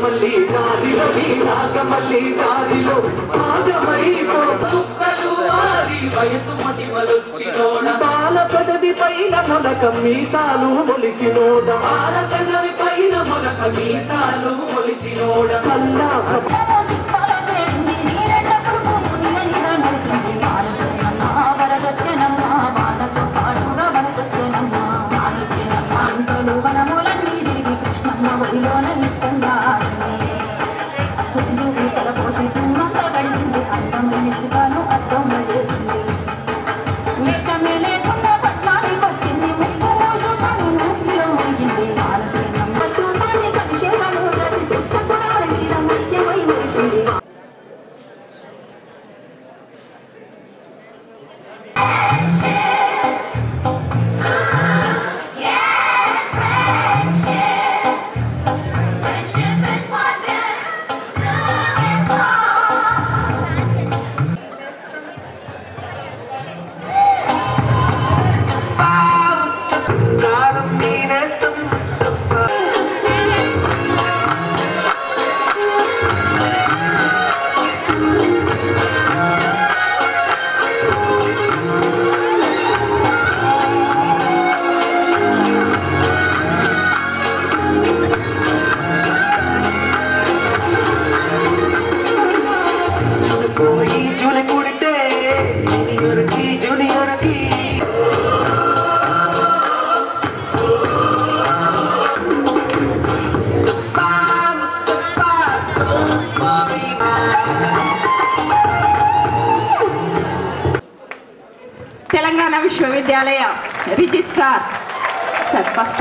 నాగమల్లి దారిలో ఈ నాగమల్లి దారిలో ఆగమైపో చుక్కలు ఆరి వయసు మొటిమలొచ్చినోడ బాల పదవి పైన మొలక మీసాలు మొలిచినోడ బాలకనవి పైన మొలక మీసాలు మొలిచినోడ కల్లా ఇష్టమే లేకుండా పట్నానికి వచ్చింది ముక్కు మోసుకొని మూసిలో మునిగింది ఆలోచన వస్తుందని కలిసేలను రాసి సిద్ధపురాల మీద ముత్యమై వేసింది పోయి జూలి కుడితే జూనియర్కి జూనియర్కి తెలంగాణ విశ్వవిద్యాలయ రిజిస్ట్రార్ సార్ ఫస్ట్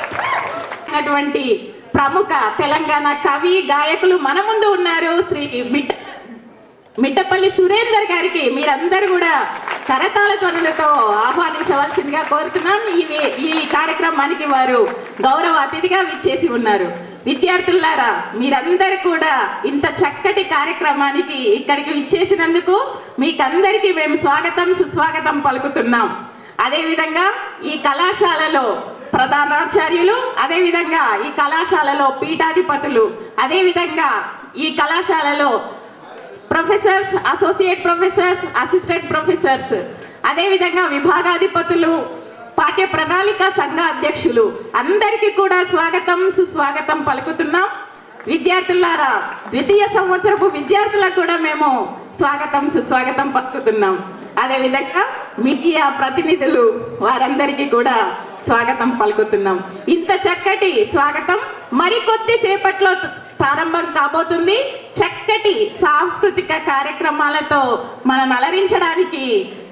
అటువంటి ప్రముఖ తెలంగాణ కవి గాయకులు మన ముందు ఉన్నారు శ్రీ మిట్ట మిట్టపల్లి సురేందర్ గారికి మీరందరూ కూడా కరతాళ ధ్వనులతో ఆహ్వానించవలసిందిగా కోరుతున్నాం ఈ ఈ కార్యక్రమానికి వారు గౌరవ అతిథిగా విచ్చేసి ఉన్నారు విద్యార్థులారా మీరందరూ కూడా ఇంత చక్కటి కార్యక్రమానికి ఇక్కడికి విచ్చేసినందుకు మీకందరికీ మేము స్వాగతం సుస్వాగతం పలుకుతున్నాం అదేవిధంగా ఈ కళాశాలలో ప్రధానాచార్యులు అదేవిధంగా ఈ కళాశాలలో పీఠాధిపతులు అదేవిధంగా ఈ కళాశాలలో professors associate professors assistant professors అదేవిధంగా విభాగాధిపతులు పాఠ్య ప్రణాళిక సంఘ అధ్యక్షులు అందరికీ కూడా స్వాగతం సుస్వాగతం పలుకుతున్నాం విద్యార్థులారా ద్వితీయ సంవత్సరపు విద్యార్థులకు కూడా మేము స్వాగతం సుస్వాగతం పలుకుతున్నాం అదేవిధంగా మీడియా ప్రతినిధులు వారందరికీ కూడా స్వాగతం పలుకుతున్నాం ఇంత చక్కటి స్వాగతం మరికొద్ది సేపట్లో ప్రారంభం కాబోతుంది చక్కటి సాంస్కృతిక కార్యక్రమాలతో మనం అలరించడానికి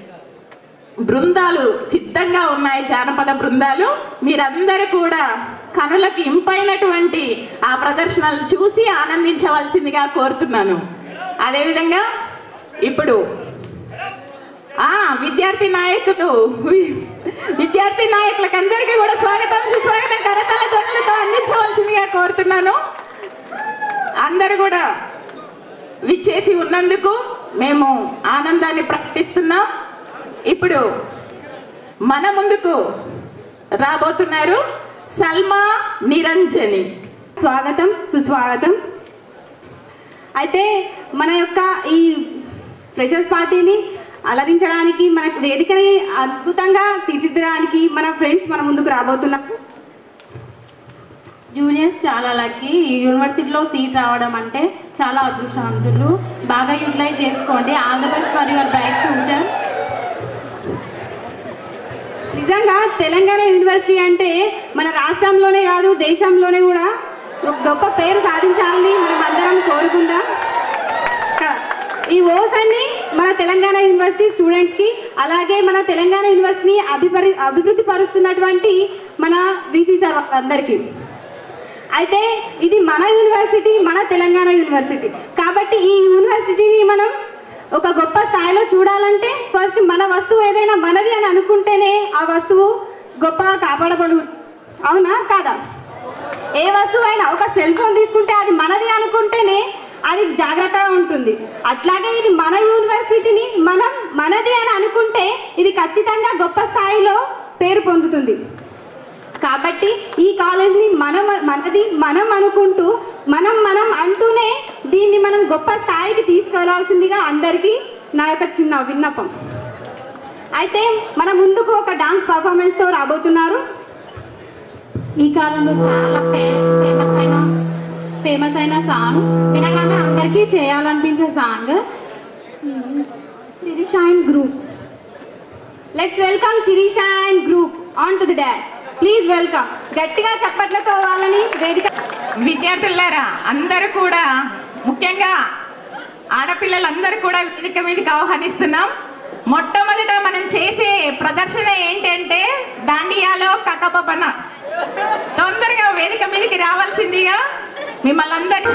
బృందాలు సిద్ధంగా ఉన్నాయి జానపద బృందాలు మీరందరూ కూడా కనులకు ఇంపైనటువంటి ఆ ప్రదర్శనలు చూసి ఆనందించవలసిందిగా కోరుతున్నాను అదేవిధంగా ఇప్పుడు ఆ విద్యార్థి నాయకులు వి- విద్యార్థి నాయకులకు అందరికీ కూడా స్వాగతం సుస్వాగతం కరతాల ధ్వనులతో అందించవలసిందిగా కోరుతున్నాను అందరూ కూడా విచ్చేసి ఉన్నందుకు మేము ఆనందాన్ని ప్రకటిస్తున్నాం ఇప్పుడు మన ముందుకు రాబోతున్నారు సల్మా నిరంజని స్వాగతం సుస్వాగతం అయితే మన యొక్క ఈ ఫ్రెషర్స్ పార్టీని అలరించడానికి మన వేదికని అద్భుతంగా తీర్చిదిద్దడానికి మన ఫ్రెండ్స్ మన ముందుకు రాబోతున్నారు జూనియర్స్ చాలా లక్కీ ఈ యూనివర్సిటీలో సీట్ రావడం అంటే చాలా అదృష్టవంతులు బాగా యూటిలైజ్ చేసుకోండి all the best for your bright future నిజంగా తెలంగాణ యూనివర్సిటీ అంటే మన రాష్ట్రంలోనే కాదు దేశంలోనే కూడా ఒక గొప్ప పేరు సాధించాలని మనం అందరం కోరుకుందాం క- ఈ ఓస్ అన్ని మన తెలంగాణ యూనివర్సిటీ స్టూడెంట్స్కి అలాగే మన తెలంగాణ యూనివర్సిటీని అభిపరి అభివృద్ధి పరుస్తున్నటువంటి మన బీసీ సార్ అందరికీ అయితే ఇది మన యూనివర్సిటీ మన తెలంగాణ యూనివర్సిటీ కాబట్టి ఈ యూనివర్సిటీని మనం ఒక గొప్ప స్థాయిలో చూడాలంటే ఫస్ట్ మన వస్తువు ఏదైనా మనది అని అనుకుంటేనే ఆ వస్తువు గొప్పగా కాపాడబడు అవునా కాదా ఏ వస్తువు అయినా ఒక సెల్ ఫోన్ తీసుకుంటే అది మనది అనుకుంటేనే అది జాగ్రత్తగా ఉంటుంది అట్లాగే ఇది మన యూనివర్సిటీని మనం మనది అని అనుకుంటే ఇది ఖచ్చితంగా గొప్ప స్థాయిలో పేరు పొందుతుంది కాబట్టి ఈ కాలేజ్ని మనం మనది మనం అనుకుంటూ మనం మనం గొప్ప స్థాయికి తీసుకెళ్లాల్సిందిగా అందరికీ నా యొక్క చిన్న విన్నపం అయితే మన ముందుకు ఒక డాన్స్ పర్ఫార్మెన్స్ తో రాబోతున్నారు ఈ కాలంలో చాలా ఫేమస్ అయిన ఫేమస్ అయిన సాంగ్ వినగానే అందరికీ చేయాలనిపించే సాంగ్ సిరిషైన్ group let's welcome Sirisha and group on to the dais please welcome గట్టిగా చప్పట్లతో వాళ్ళని వేదిక విద్యార్థులారా అందరూ కూడా ముఖ్యంగా ఆడపిల్లలందరూ కూడా వేదిక మీదకి ఆహ్వానిస్తున్నాం మొట్టమొదట మనం చేసే ప్రదర్శన ఏంటంటే దాండియాలో కకపపన తొందరగా వేదిక మీదకి రావాల్సిందిగా మిమ్మల్ని అందరి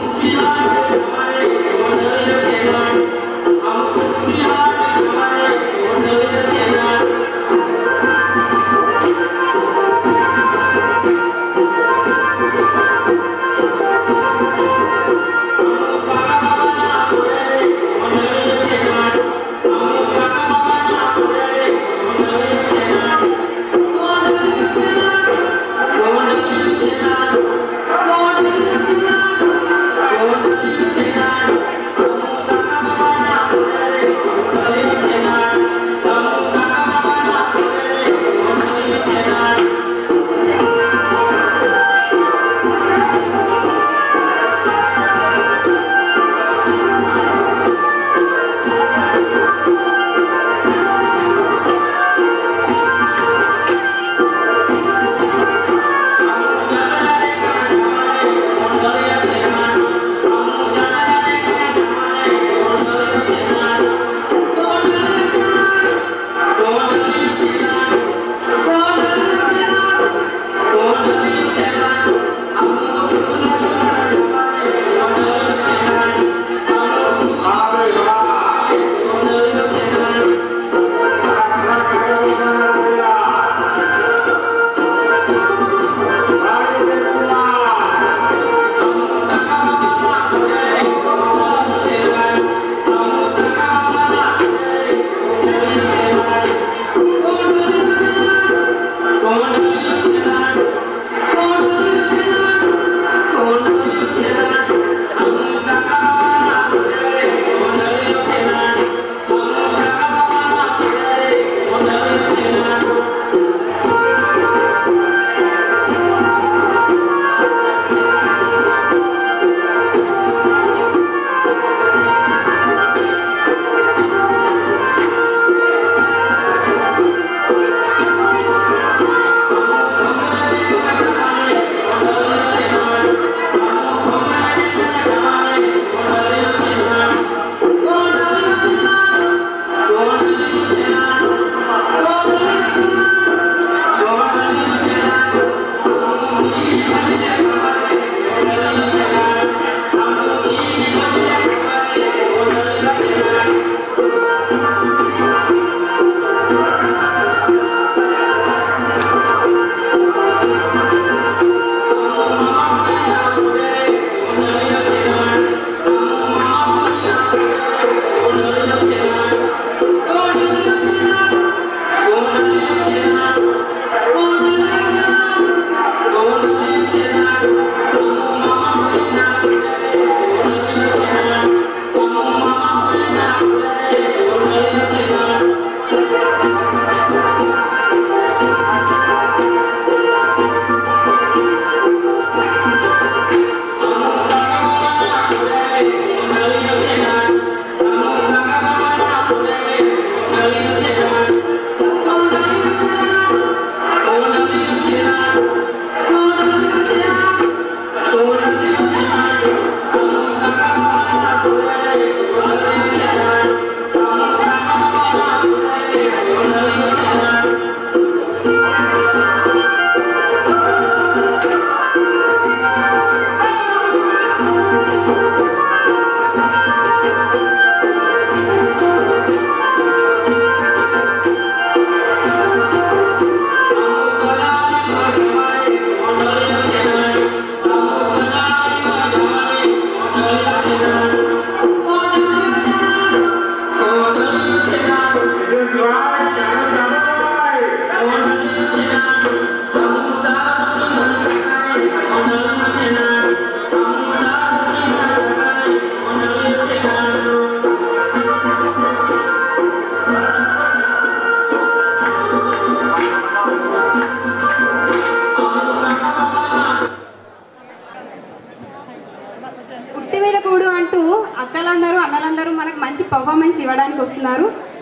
శ్రీ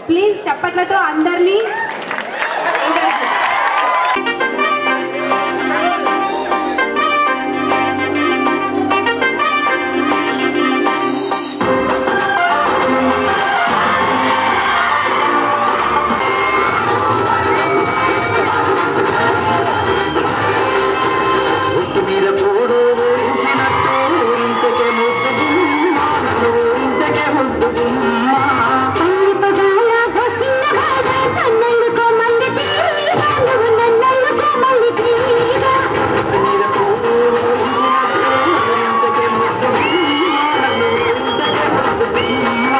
ప్లీజ్ చప్పట్లతో అందరినీ encourage చేయండి. ఒట్టు మీద కూడు ఊరించినట్టు ఊరించకే ముద్దు గుమ్మ నన్ను ఊరించకే ముద్దు గుమ్మ ఒట్టు మీద కూడు ఊరించినట్టు ఊరించకే ముద్దు గుమ్మ నన్ను ఊరించకే ముద్దు గుమ్మ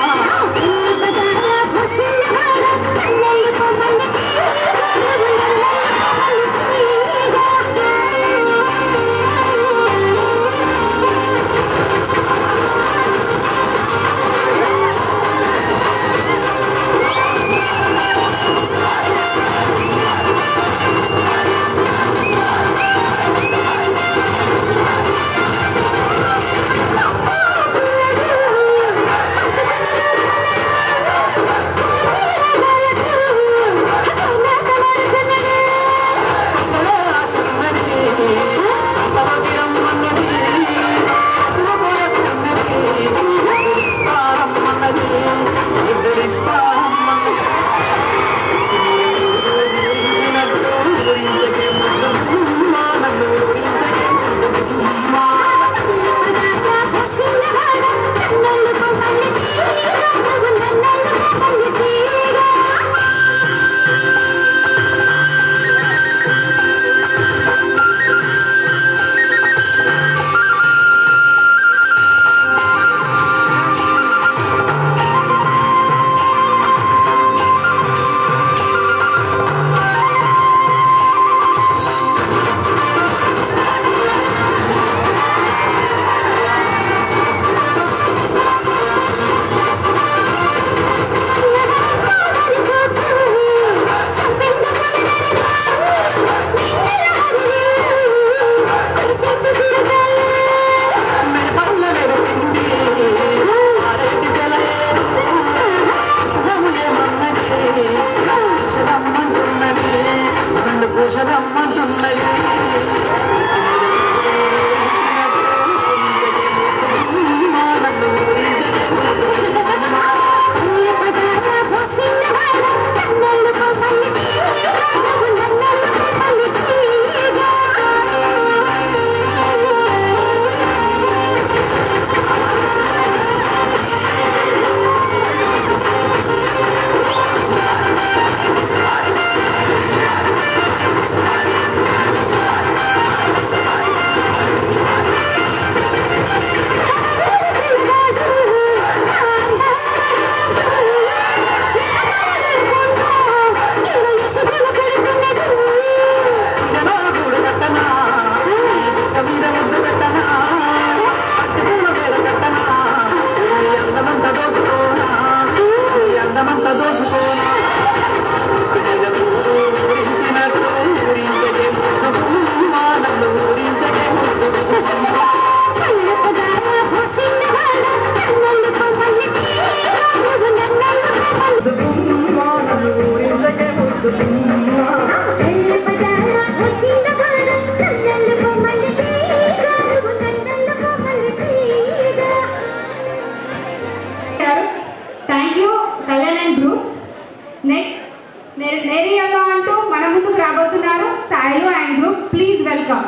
thank you Kalyan and group next నేరియాగా అంటూ మన ముందుకు రాబోతున్నారు Sailu and group please welcome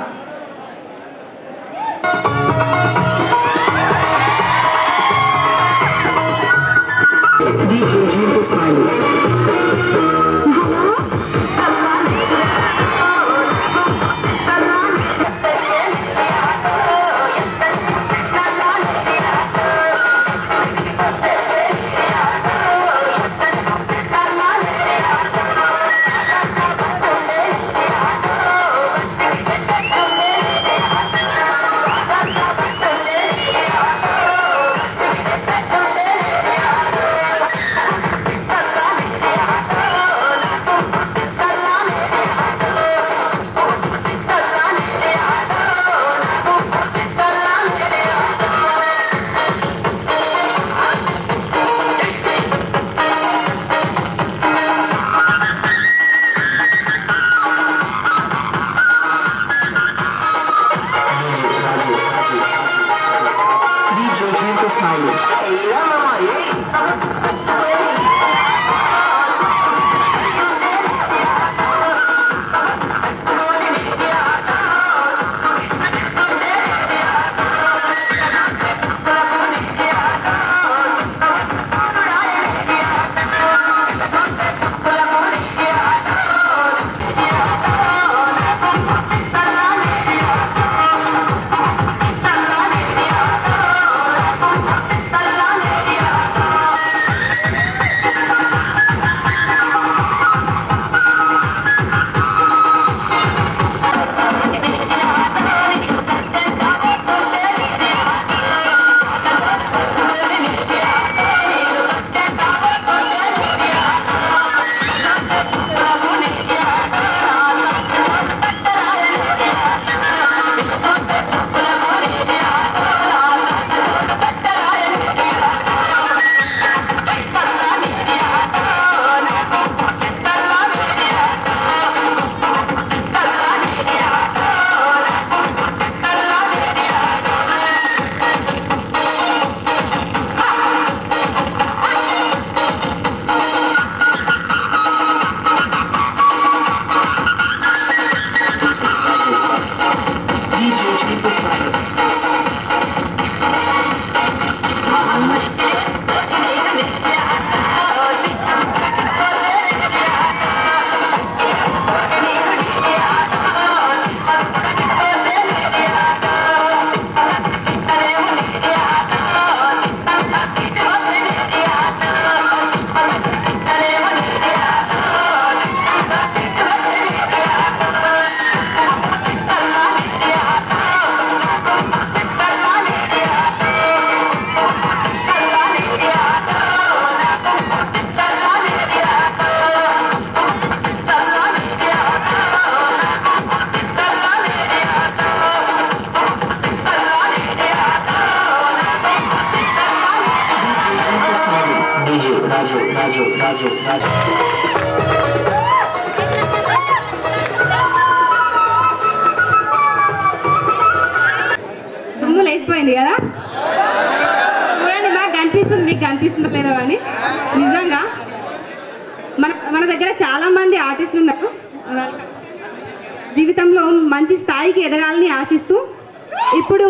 Thank Raju దుమ్ము లేచిపోయింది కదా చూడండి బాగా కనిపిస్తుంది మీకు కనిపిస్తుందో లేదో అని నిజంగా మన మన దగ్గర చాలా మంది ఆర్టిస్టులు ఉన్నారు జీవితంలో మంచి స్థాయికి ఎదగాలని ఆశిస్తూ ఇప్పుడు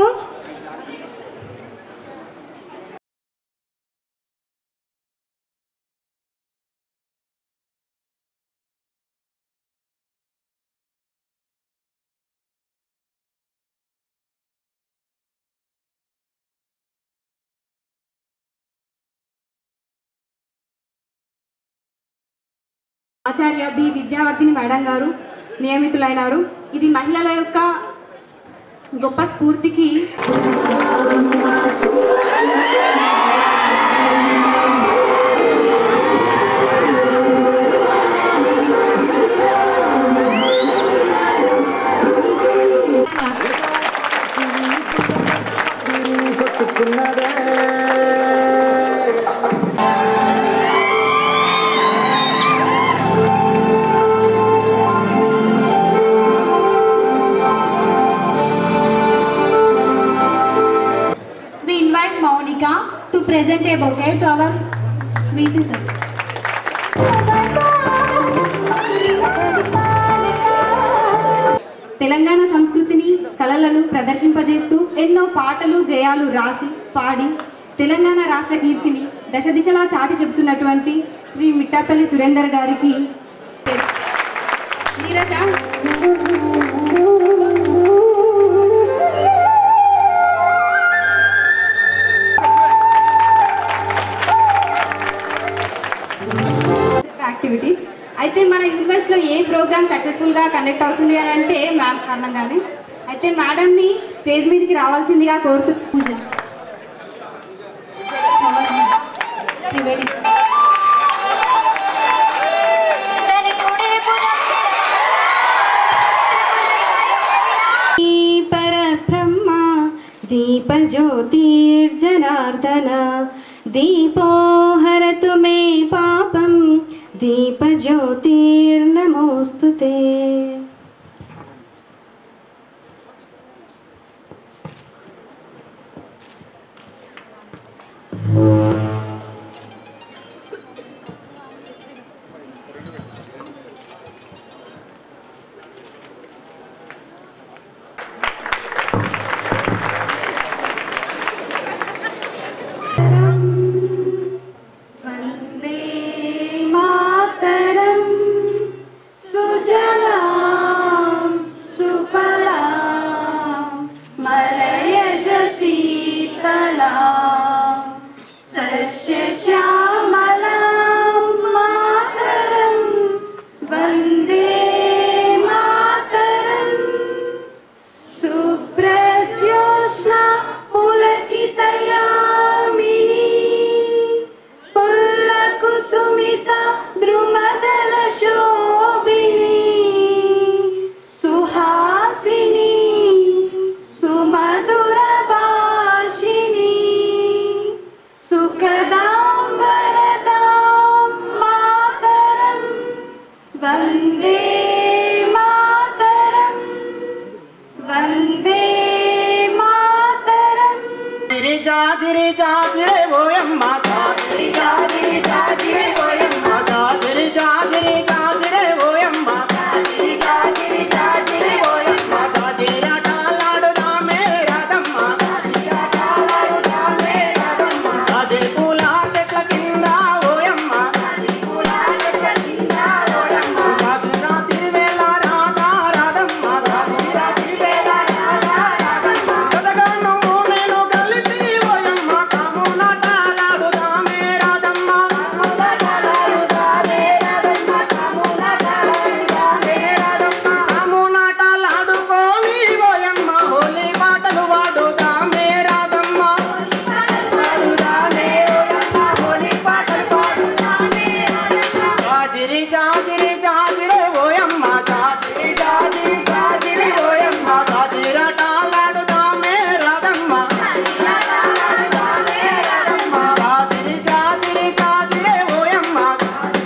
ఆచార్య బి విద్యావర్ధిని మేడం గారు నియమితులైనారు ఇది మహిళల యొక్క గొప్ప స్ఫూర్తికి We invite Monica to present a bouquet to our VC sir. Telangana సంస్కృతిని కళలను ప్రదర్శింపజేస్తూ ఎన్నో పాటలు గేయాలు రాసి పాడి తెలంగాణ రాష్ట్ర కీర్తిని దశ దిశలా చాటి చెబుతున్నటువంటి శ్రీ మిట్టాపల్లి సురేందర్ గారికి నీరజ యాక్టివిటీస్ అయితే మన యూనివర్సిటీలో ఏ ప్రోగ్రామ్ సక్సెస్ఫుల్గా కండక్ట్ అవుతుంది అని అంటే మ్యామ్ కారణంగానే అయితే మేడంని స్టేజ్ మీదకి రావాల్సిందిగా కోరుతూ పూజ త్రివేణి పరబ్రహ్మ దీపజ్యోతిర్జనార్దన దీపో హరతు మే పాపం దీపజ్యోతిర్నమోస్తు వందే మాతరం సుజలాం సుఫలాం మలయజ శీతలాం సస్యశ్యామలాం మాతరం వందే మాతరం సుప్రజ్యోత్స్నా పులకితయామిని పుల్లకుసుమిత ద్రుమదల శోభిని సుహాసిని సుమధుర భాషిని సుఖదాం వరదాం మాతరం వందే మాతరం వందే మాతరం గిరిజా గిరిజా గిరే ఓయమ్మ గిరిజా గిరిజా గిరే ఓయమ్మ గిరిజా గిరిజా గిరే ఓయమ్మ గిరిజా గిరిజా గిరే ఓయమ్మ జాజిరాటాలాడుదామే రాధమ్మ జాజిరాటాలాడుదామే రాధమ్మ జాజి పూల చెట్ల కింద ఓయమ్మ జాజి పూల చెట్ల కింద ఓయమ్మ జాజిరా తిరువేల రాధా రాధమ్మ జాజిరా తిరువేల రాధా రాధమ్మ కదగా నువ్వు నేను కలిసి ఓయమ్మ కామునాటాలాడుదామే రాధమ్మ కామునాటాలాడుదామే రాధమ్మ కామునాటాలాడుదామే రాధమ్మ కామునాటాలాడుకోని ఓయమ్మ హోలీ పాటలు వాడుదామే రాధమ్మ పాడుదామే ఓయమ్మ హోలీ పాటలు పాడుదామే రాధమ్మ జాజిరి జాజిరి జాజిరే ఓయమ్మ జాజిరి జాజిరి జాజిరి ఓయమ్మ జాజిరటాలాడుదామే రాధమ్మ జాజిరి జాజిరి జాజిరే ఓయమ్మ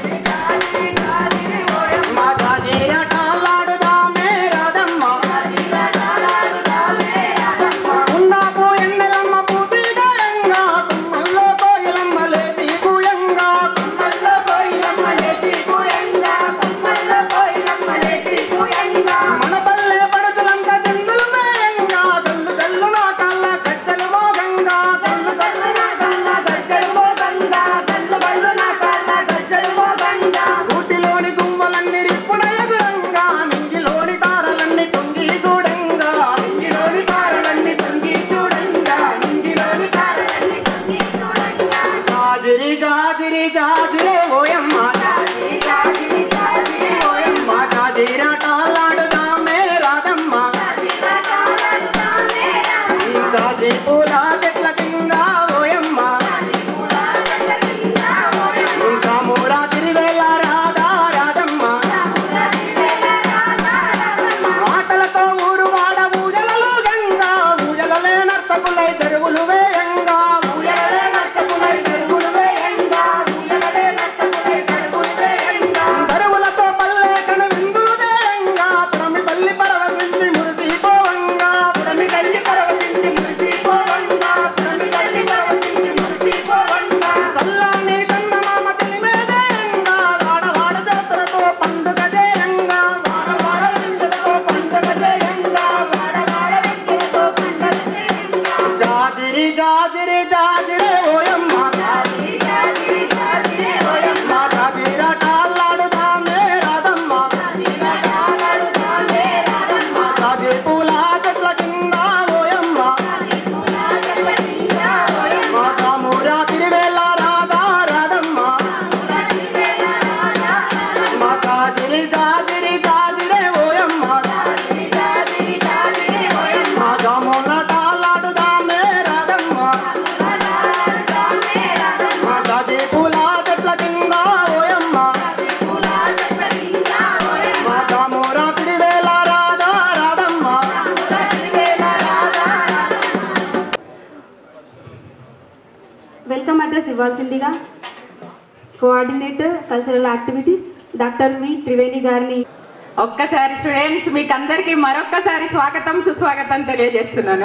ఇవ్వాల్సిందిగా coordinator cultural activities doctor V Triveni గారిని ఒక్కసారి స్టూడెంట్స్ మీకు అందరికీ మరొక్కసారి స్వాగతం సుస్వాగతం తెలియజేస్తున్నాను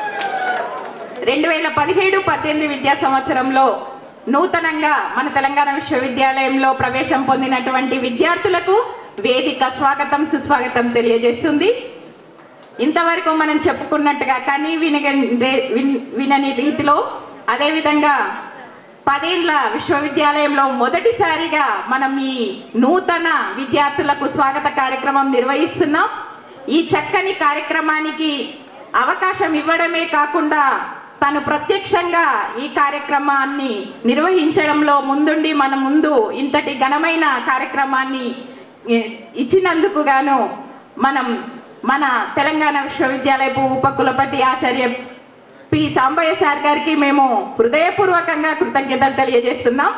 రెండు వేల పదిహేడు పద్దెనిమిది విద్యా సంవత్సరంలో నూతనంగా మన తెలంగాణ విశ్వవిద్యాలయంలో ప్రవేశం పొందినటువంటి విద్యార్థులకు వేదిక స్వాగతం సుస్వాగతం తెలియజేస్తుంది ఇంతవరకు మనం చెప్పుకున్నట్టుగా కానీ వినగ విన్- వినని రీతిలో అదేవిధంగా పదేండ్ల విశ్వవిద్యాలయంలో మొదటిసారిగా మనం ఈ నూతన విద్యార్థులకు స్వాగత కార్యక్రమం నిర్వహిస్తున్నాం ఈ చక్కని కార్యక్రమానికి అవకాశం ఇవ్వడమే కాకుండా తను ప్రత్యక్షంగా ఈ కార్యక్రమాన్ని నిర్వహించడంలో ముందుండి మన ముందు ఇంతటి ఘనమైన కార్యక్రమాన్ని ఇ- ఇచ్చినందుకు గాను మనం మన తెలంగాణ విశ్వవిద్యాలయపు ఉపకులపతి ఆచార్య పి సాంబయ్య సార్ గారికి మేము హృదయపూర్వకంగా కృతజ్ఞతలు తెలియజేస్తున్నాం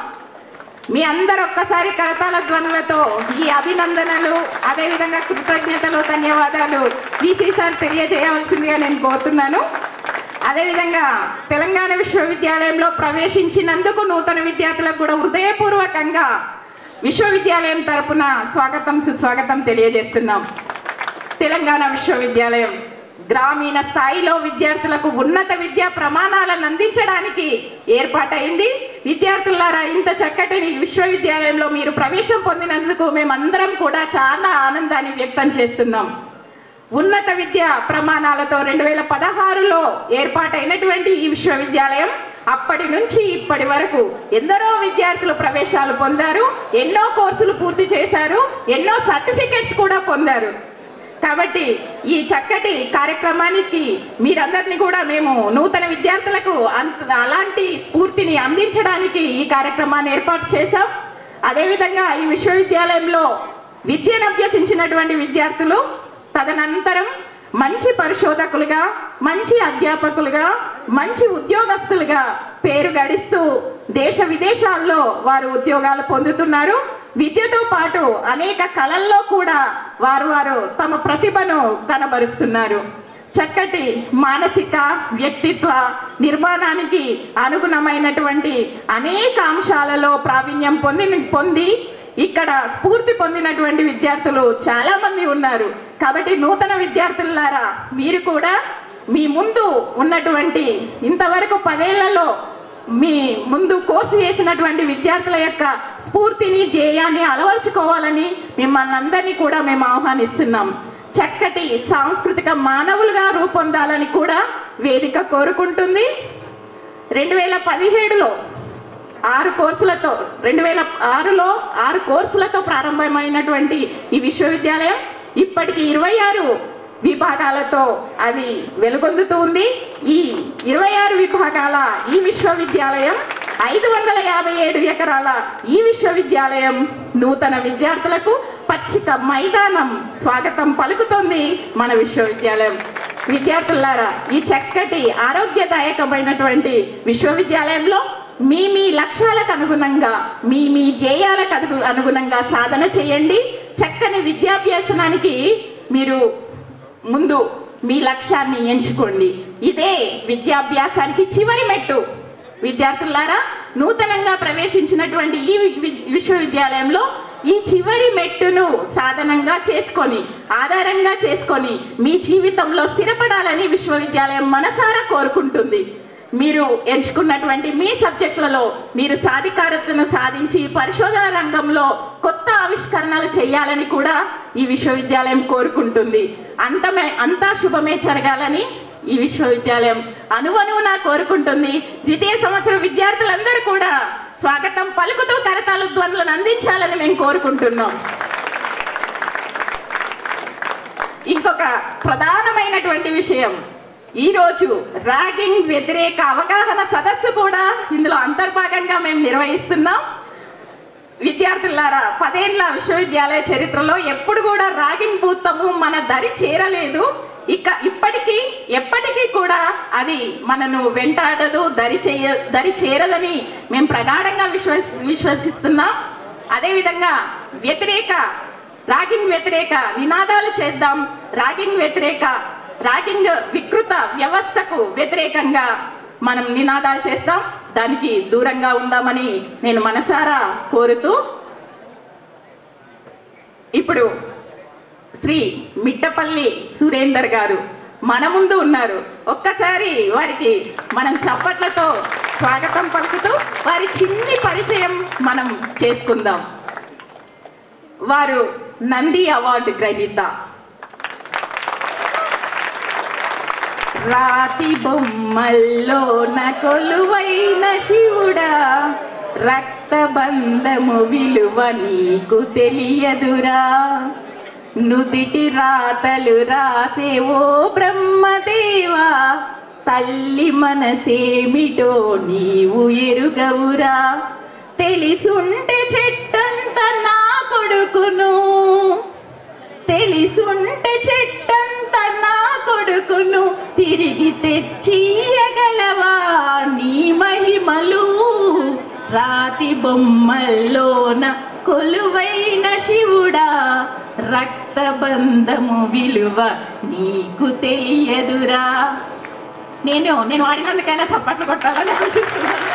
మీ అందరు ఒక్కసారి కరతాల ధ్వనులతో ఈ అభినందనలు అదేవిధంగా కృతజ్ఞతలు ధన్యవాదాలు వీసీ సార్ తెలియజేయవలసిందిగా నేను కోరుతున్నాను అదేవిధంగా తెలంగాణ విశ్వవిద్యాలయంలో ప్రవేశించినందుకు నూతన విద్యార్థులకు కూడా హృదయపూర్వకంగా విశ్వవిద్యాలయం తరపున స్వాగతం సుస్వాగతం తెలియజేస్తున్నాం తెలంగాణ విశ్వవిద్యాలయం గ్రామీణ స్థాయిలో విద్యార్థులకు ఉన్నత విద్యా ప్రమాణాలను అందించడానికి ఏర్పాటైంది విద్యార్థులారా ఇంత చక్కటి విశ్వవిద్యాలయంలో మీరు ప్రవేశం పొందినందుకు మేమందరం కూడా చాలా ఆనందాన్ని వ్యక్తం చేస్తున్నాం ఉన్నత విద్యా ప్రమాణాలతో రెండు వేల పదహారులో ఏర్పాటైనటువంటి ఈ విశ్వవిద్యాలయం అప్పటి నుంచి ఇప్పటి వరకు ఎందరో విద్యార్థులు ప్రవేశాలు పొందారు ఎన్నో కోర్సులు పూర్తి చేశారు ఎన్నో సర్టిఫికెట్స్ కూడా పొందారు కాబట్టి ఈ చక్కటి కార్యక్రమానికి మీరందరినీ కూడా మేము నూతన విద్యార్థులకు అంత అలాంటి స్ఫూర్తిని అందించడానికి ఈ కార్యక్రమాన్ని ఏర్పాటు చేశాం అదేవిధంగా ఈ విశ్వవిద్యాలయంలో విద్యను అభ్యసించినటువంటి విద్యార్థులు తదనంతరం మంచి పరిశోధకులుగా మంచి అధ్యాపకులుగా మంచి ఉద్యోగస్తులుగా పేరు గడిస్తూ దేశ విదేశాల్లో వారు ఉద్యోగాలు పొందుతున్నారు విద్యతో పాటు అనేక కళల్లో కూడా వారు వారు తమ ప్రతిభను కనబరుస్తున్నారు చక్కటి మానసిక వ్యక్తిత్వ నిర్మాణానికి అనుగుణమైనటువంటి అనేక అంశాలలో ప్రావీణ్యం పొంది పొంది ఇక్కడ స్ఫూర్తి పొందినటువంటి విద్యార్థులు చాలా మంది ఉన్నారు కాబట్టి నూతన విద్యార్థులారా మీరు కూడా మీ ముందు ఉన్నటువంటి ఇంతవరకు పదేళ్లలో మీ ముందు కోర్సు చేసినటువంటి విద్యార్థుల యొక్క స్ఫూర్తిని ధ్యేయాన్ని అలవర్చుకోవాలని మిమ్మల్ని అందరినీ కూడా మేము ఆహ్వానిస్తున్నాం చక్కటి సాంస్కృతిక మానవులుగా రూపొందాలని కూడా వేదిక కోరుకుంటుంది రెండు వేల పదిహేడులో ఆరు కోర్సులతో రెండు వేల ఆరులో ఆరు కోర్సులతో ప్రారంభమైనటువంటి ఈ విశ్వవిద్యాలయం ఇప్పటికి ఇరవై ఆరు విభాగాలతో అది వెలుగొందుతూ ఉంది ఈ ఇరవై ఆరు విభాగాల ఈ విశ్వవిద్యాలయం ఐదు వందల యాభై ఏడు ఎకరాల ఈ విశ్వవిద్యాలయం నూతన విద్యార్థులకు పచ్చిక మైదానం స్వాగతం పలుకుతోంది మన విశ్వవిద్యాలయం విద్యార్థులారా ఈ చక్కటి ఆరోగ్యదాయకమైనటువంటి విశ్వవిద్యాలయంలో మీ మీ లక్ష్యాలకు అనుగుణంగా మీ మీ ధ్యేయాలకు అను- అనుగుణంగా సాధన చేయండి చక్కని విద్యాభ్యాసనానికి మీరు ముందు మీ లక్ష్యాన్ని ఎంచుకోండి ఇదే విద్యాభ్యాసానికి చివరి మెట్టు విద్యార్థులారా నూతనంగా ప్రవేశించినటువంటి ఈ వి- వి- విశ్వవిద్యాలయంలో ఈ చివరి మెట్టును సాధనంగా చేసుకొని ఆధారంగా చేసుకొని మీ జీవితంలో స్థిరపడాలని విశ్వవిద్యాలయం మనసారా కోరుకుంటుంది మీరు ఎంచుకున్నటువంటి మీ సబ్జెక్టులలో మీరు సాధికారతను సాధించి పరిశోధన రంగంలో కొత్త ఆవిష్కరణలు చేయాలని కూడా ఈ విశ్వవిద్యాలయం కోరుకుంటుంది అంతమే అంతా శుభమే జరగాలని ఈ విశ్వవిద్యాలయం అనువనువున కోరుకుంటుంది ద్వితీయ సంవత్సరం విద్యార్థులందరూ కూడా స్వాగతం పలుకుతూ కరతాళ ధ్వనులను అందించాలని మేము కోరుకుంటున్నాం ఇంకొక ప్రధానమైనటువంటి విషయం ఈ రోజు ర్యాగింగ్ వ్యతిరేక అవగాహన సదస్సు కూడా ఇందులో అంతర్భాగంగా మేము నిర్వహిస్తున్నాం విద్యార్థులారా పదేళ్ల విశ్వవిద్యాలయ చరిత్రలో ఎప్పుడు కూడా ర్యాగింగ్ భూతము మన దరి చేరలేదు ఇక ఇప్పటికీ ఎప్పటికీ కూడా అది మనను వెంటాడదు దరి చేయ దరి చేరదని మేము ప్రగాఢంగా విశ్వ విశ్వసిస్తున్నాం అదేవిధంగా వ్యతిరేక రాగింగ్ వ్యతిరేక నినాదాలు చేద్దాం రాగింగ్ వ్యతిరేక రాగింగ్ వికృత వ్యవస్థకు వ్యతిరేకంగా మనం నినాదాలు చేస్తాం దానికి దూరంగా ఉందామని నేను మనసారా కోరుతూ ఇప్పుడు శ్రీ మిట్టపల్లి సురేందర్ గారు మన ముందు ఉన్నారు ఒక్కసారి వారికి మనం చప్పట్లతో స్వాగతం పలుకుతూ వారి చిన్ని పరిచయం మనం చేసుకుందాం వారు నంది అవార్డు గ్రహీత రాతి బొమ్మల్లో కొలువైన శివుడా రక్తబంధము విలువ నీకు తెలియదురా నుదిటి రాతలు రాసే ఓ బ్రహ్మదేవా తల్లి మనసేమిటో నీవు ఎరుగవురా తెలిసుంటే చెట్టంత నా కొడుకును తెలిసుంటే చెట్టంత నా కొడుకును తిరిగి తెచ్చియగలవా నీ మహిమలు రాతి బొమ్మల్లోన కొలువైన శివుడా రక్తబంధము విలువ నీకు తెలియదురా నేను నేను ఆడినందుకైనా చప్పట్లు కొట్టాలని ఆశిస్తున్నాను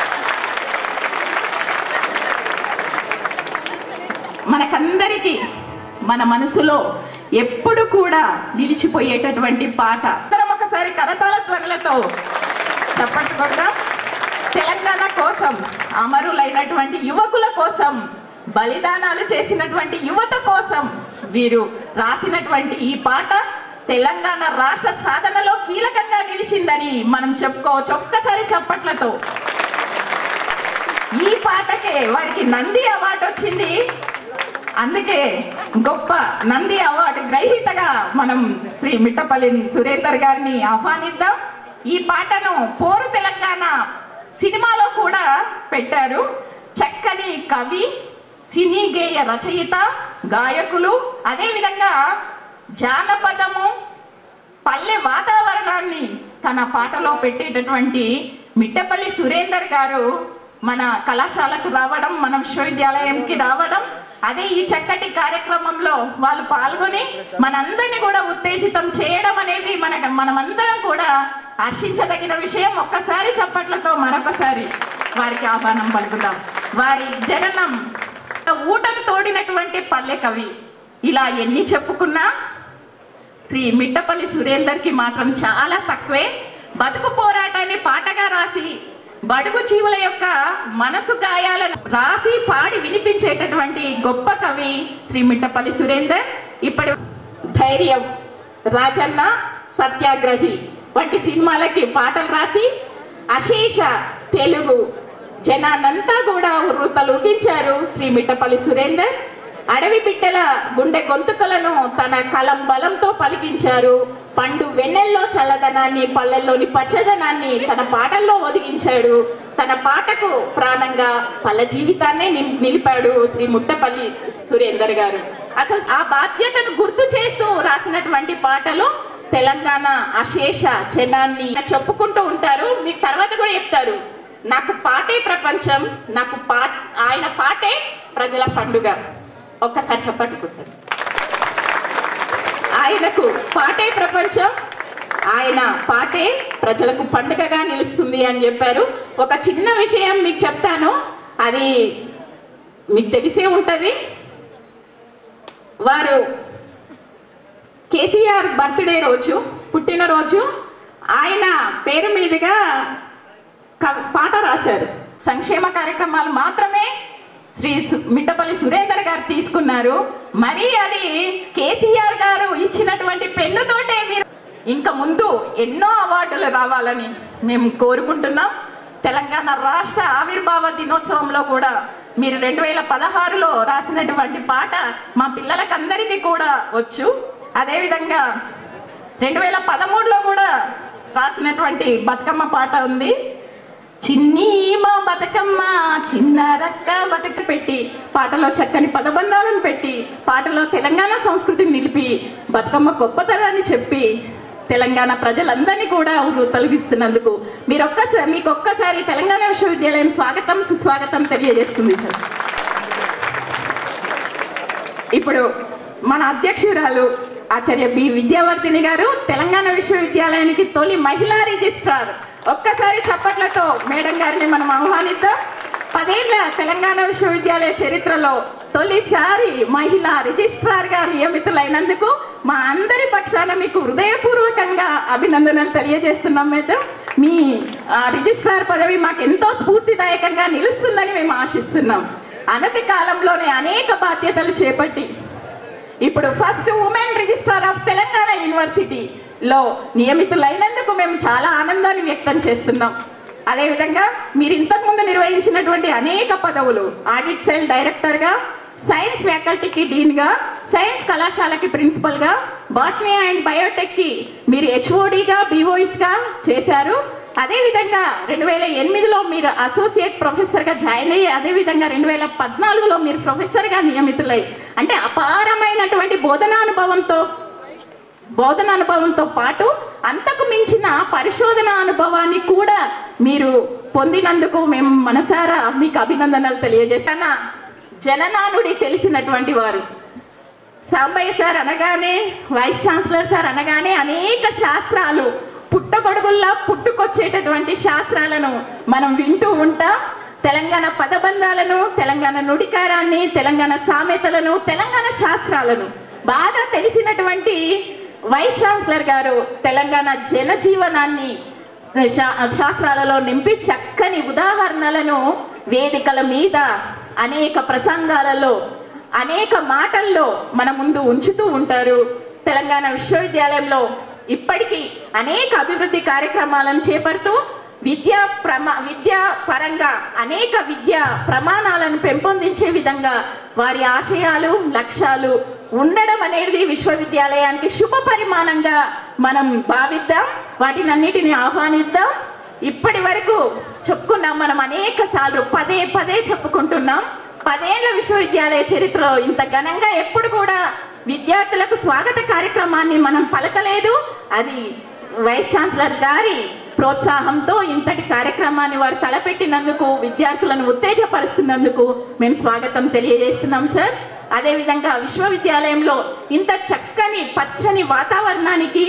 మనకందరికీ మన మనసులో ఎప్పుడు కూడా నిలిచిపోయేటటువంటి పాట అందరం ఒకసారి కరతాల ధ్వనులతో చప్పట్లు కొడదాం తెలంగాణ కోసం అమరులైనటువంటి యువకుల కోసం బలిదానాలు చేసినటువంటి యువత కోసం వీరు రాసినటువంటి ఈ పాట తెలంగాణ రాష్ట్ర సాధనలో కీలకంగా నిలిచిందని మనం చెప్పుకోవచ్చు ఒక్కసారి చప్పట్లతో ఈ పాటకే వారికి నంది అవార్డు వచ్చింది అందుకే గొప్ప నంది అవార్డు గ్రహీతగా మనం శ్రీ మిట్టపల్లి సురేందర్ గారిని ఆహ్వానిద్దాం ఈ పాటను పోరు తెలంగాణ సినిమాలో కూడా పెట్టారు చక్కని కవి సినీ గేయ రచయిత గాయకులు అదేవిధంగా జానపదము పల్లె వాతావరణాన్ని తన పాటలో పెట్టేటటువంటి మిట్టపల్లి సురేందర్ గారు మన కళాశాలకు రావడం మన విశ్వవిద్యాలయంకి రావడం అదే ఈ చక్కటి కార్యక్రమంలో వాళ్ళు పాల్గొని మనందరినీ కూడా ఉత్తేజితం చేయడం అనేది మన మనమందరం కూడా హర్షించదగిన విషయం ఒక్కసారి చప్పట్లతో మరొకసారి వారికి ఆహ్వానం పలుకుదాం వారి జననం ఊటను తోడినటువంటి పల్లె కవి ఇలా ఎన్ని చెప్పుకున్నా శ్రీ మిట్టపల్లి సురేందర్కి మాత్రం చాలా తక్కువే బతుకు పోరాటాన్ని పాటగా రాసి బడుగు జీవుల యొక్క మనసు గాయాలను రాసి పాడి వినిపించేటటువంటి గొప్ప కవి శ్రీ మిట్టపల్లి సురేందర్ ఇప్పుడు ధైర్యం రాజన్న సత్యాగ్రహి వంటి సినిమాలకి పాటలు రాసి అశేష తెలుగు జనానంతా కూడా ఉర్రుతలూగించారు శ్రీ మిట్టపల్లి సురేందర్ అడవి బిడ్డల గుండె గొంతుకలను తన కలం బలంతో పలికించారు పండు వెన్నెల్లో చల్లదనాన్ని పల్లెల్లోని పచ్చదనాన్ని తన పాటల్లో ఒదిగించాడు తన పాటకు ప్రాణంగా పల్లె జీవితాన్నే నిం- నిలిపాడు శ్రీ ముట్టపల్లి సురేందర్ గారు అసలు ఆ బాధ్యతను గుర్తు చేస్తూ రాసినటువంటి పాటలు తెలంగాణ అశేష జనాన్ని చెప్పుకుంటూ ఉంటారు మీకు తర్వాత కూడా చెప్తారు నాకు పాటే ప్రపంచం నాకు పా ఆయన పాటే ప్రజల పండుగ ఒక్కసారి చెప్పట్టు కొట్టండి. ఆయనకు పాటే ప్రపంచం ఆయన పాటే ప్రజలకు పండుగగా నిలుస్తుంది అని చెప్పారు ఒక చిన్న విషయం మీకు చెప్తాను అది మీకు తెలిసే ఉంటది వారు కేసీఆర్ బర్త్డే రోజు పుట్టినరోజు ఆయన పేరు మీదుగా కవి- పాట రాశారు సంక్షేమ కార్యక్రమాలు మాత్రమే శ్రీ సు- మిట్టపల్లి సురేందర్ గారు తీసుకున్నారు మరి అది కేసీఆర్ గారు ఇచ్చినటువంటి పెన్నుతోటే మీరు ఇంకా ముందు ఎన్నో అవార్డులు రావాలని మేము కోరుకుంటున్నాం తెలంగాణ రాష్ట్ర ఆవిర్భావ దినోత్సవంలో కూడా మీరు రెండు వేల పదహారులో రాసినటువంటి పాట మా పిల్లలకందరికీ కూడా వచ్చు అదేవిధంగా రెండు వేల పదమూడులో కూడా రాసినటువంటి బతుకమ్మ పాట ఉంది చిన్ని మా బతుకమ్మ చిన్న రక్క బతుక పెట్టి పాటలో చక్కని పదబంధాలను పెట్టి పాటలో తెలంగాణ సంస్కృతిని నిలిపి బతుకమ్మ గొప్పతనాన్ని చెప్పి తెలంగాణ ప్రజలందరినీ కూడా ఊరు తొలగిస్తున్నందుకు మీరు ఒక్కసారి మీకు ఒక్కసారి తెలంగాణ విశ్వవిద్యాలయం స్వాగతం సుస్వాగతం తెలియజేస్తుంది సార్ ఇప్పుడు మన అధ్యక్షురాలు ఆచార్య బి విద్యావర్ధిని గారు తెలంగాణ విశ్వవిద్యాలయానికి తొలి మహిళా రిజిస్ట్రార్ ఒక్కసారి చప్పట్లతో మేడం గారిని మనం ఆహ్వానిద్దాం పదేళ్ల తెలంగాణ విశ్వవిద్యాలయ చరిత్రలో తొలిసారి మహిళా రిజిస్ట్రార్ గా నియమితులైనందుకు మా అందరి పక్షాన మీకు హృదయపూర్వకంగా అభినందనలు తెలియజేస్తున్నాం మేడం మీ ఆ, రిజిస్ట్రార్ పదవి మాకు ఎంతో స్ఫూర్తిదాయకంగా నిలుస్తుందని మేము ఆశిస్తున్నాం అనతి కాలంలోనే అనేక బాధ్యతలు చేపట్టి ఇప్పుడు first women registrar of Telangana యూనివర్సిటీలో నియమితులైనందుకు మేము చాలా ఆనందాన్ని వ్యక్తం చేస్తున్నాం అదేవిధంగా మీరు ఇంతకుముందు నిర్వహించినటువంటి అనేక పదవులు ఆడిట్ సెల్ డైరెక్టర్గా సైన్స్ ఫ్యాకల్టీకి డీన్గా సైన్స్ కళాశాలకి ప్రిన్సిపల్గా బాటనీ అండ్ బయోటెక్కి మీరు హెచ్ఓడిగా బీఓయిస్గా చేశారు అదేవిధంగా రెండు వేల ఎనిమిదిలో మీరు అసోసియేట్ ప్రొఫెసర్గా జాయిన్ అయ్యి అదేవిధంగా రెండు వేల పద్నాలుగులో మీరు ప్రొఫెసర్గా నియమితులై అంటే అపారమైనటువంటి బోధనానుభవంతో బోధన అనుభవంతో పాటు అంతకు మించిన పరిశోధన అనుభవాన్ని కూడా మీరు పొందినందుకు మేము మనసారా మీకు అభినందనలు తెలియజేస్తాను జననానుడి తెలిసినటువంటి వారు సాంబయ్య సార్ అనగానే వైస్ ఛాన్సలర్ సార్ అనగానే అనేక శాస్త్రాలు పుట్టగొడుగుల్లా పుట్టుకొచ్చేటటువంటి శాస్త్రాలను మనం వింటూ ఉంటాం తెలంగాణ పదబంధాలను తెలంగాణ నుడికారాన్ని తెలంగాణ సామెతలను తెలంగాణ శాస్త్రాలను బాగా తెలిసినటువంటి వైస్ ఛాన్సలర్ గారు తెలంగాణ జనజీవనాన్ని శా- శాస్త్రాలలో నింపి చక్కని ఉదాహరణలను వేదికల మీద అనేక ప్రసంగాలలో అనేక మాటల్లో మన ముందు ఉంచుతూ ఉంటారు తెలంగాణ విశ్వవిద్యాలయంలో ఇప్పటికీ అనేక అభివృద్ధి కార్యక్రమాలను చేపడుతూ విద్యా ప్రమా విద్యా పరంగా అనేక విద్యా ప్రమాణాలను పెంపొందించే విధంగా వారి ఆశయాలు లక్ష్యాలు ఉండడం అనేది విశ్వవిద్యాలయానికి శుభ పరిమాణంగా మనం భావిద్దాం వాటినన్నిటిని ఆహ్వానిద్దాం ఇప్పటి వరకు చెప్పుకున్నాం మనం అనేక సార్లు పదే పదే చెప్పుకుంటున్నాం పదేళ్ల విశ్వవిద్యాలయ చరిత్రలో ఇంత ఘనంగా ఎప్పుడు కూడా విద్యార్థులకు స్వాగత కార్యక్రమాన్ని మనం పలకలేదు అది వైస్ ఛాన్సలర్ గారి ప్రోత్సాహంతో ఇంతటి కార్యక్రమాన్ని వారు తలపెట్టినందుకు విద్యార్థులను ఉత్తేజపరుస్తున్నందుకు మేము స్వాగతం తెలియజేస్తున్నాం సార్ అదేవిధంగా విశ్వవిద్యాలయంలో ఇంత చక్కని పచ్చని వాతావరణానికి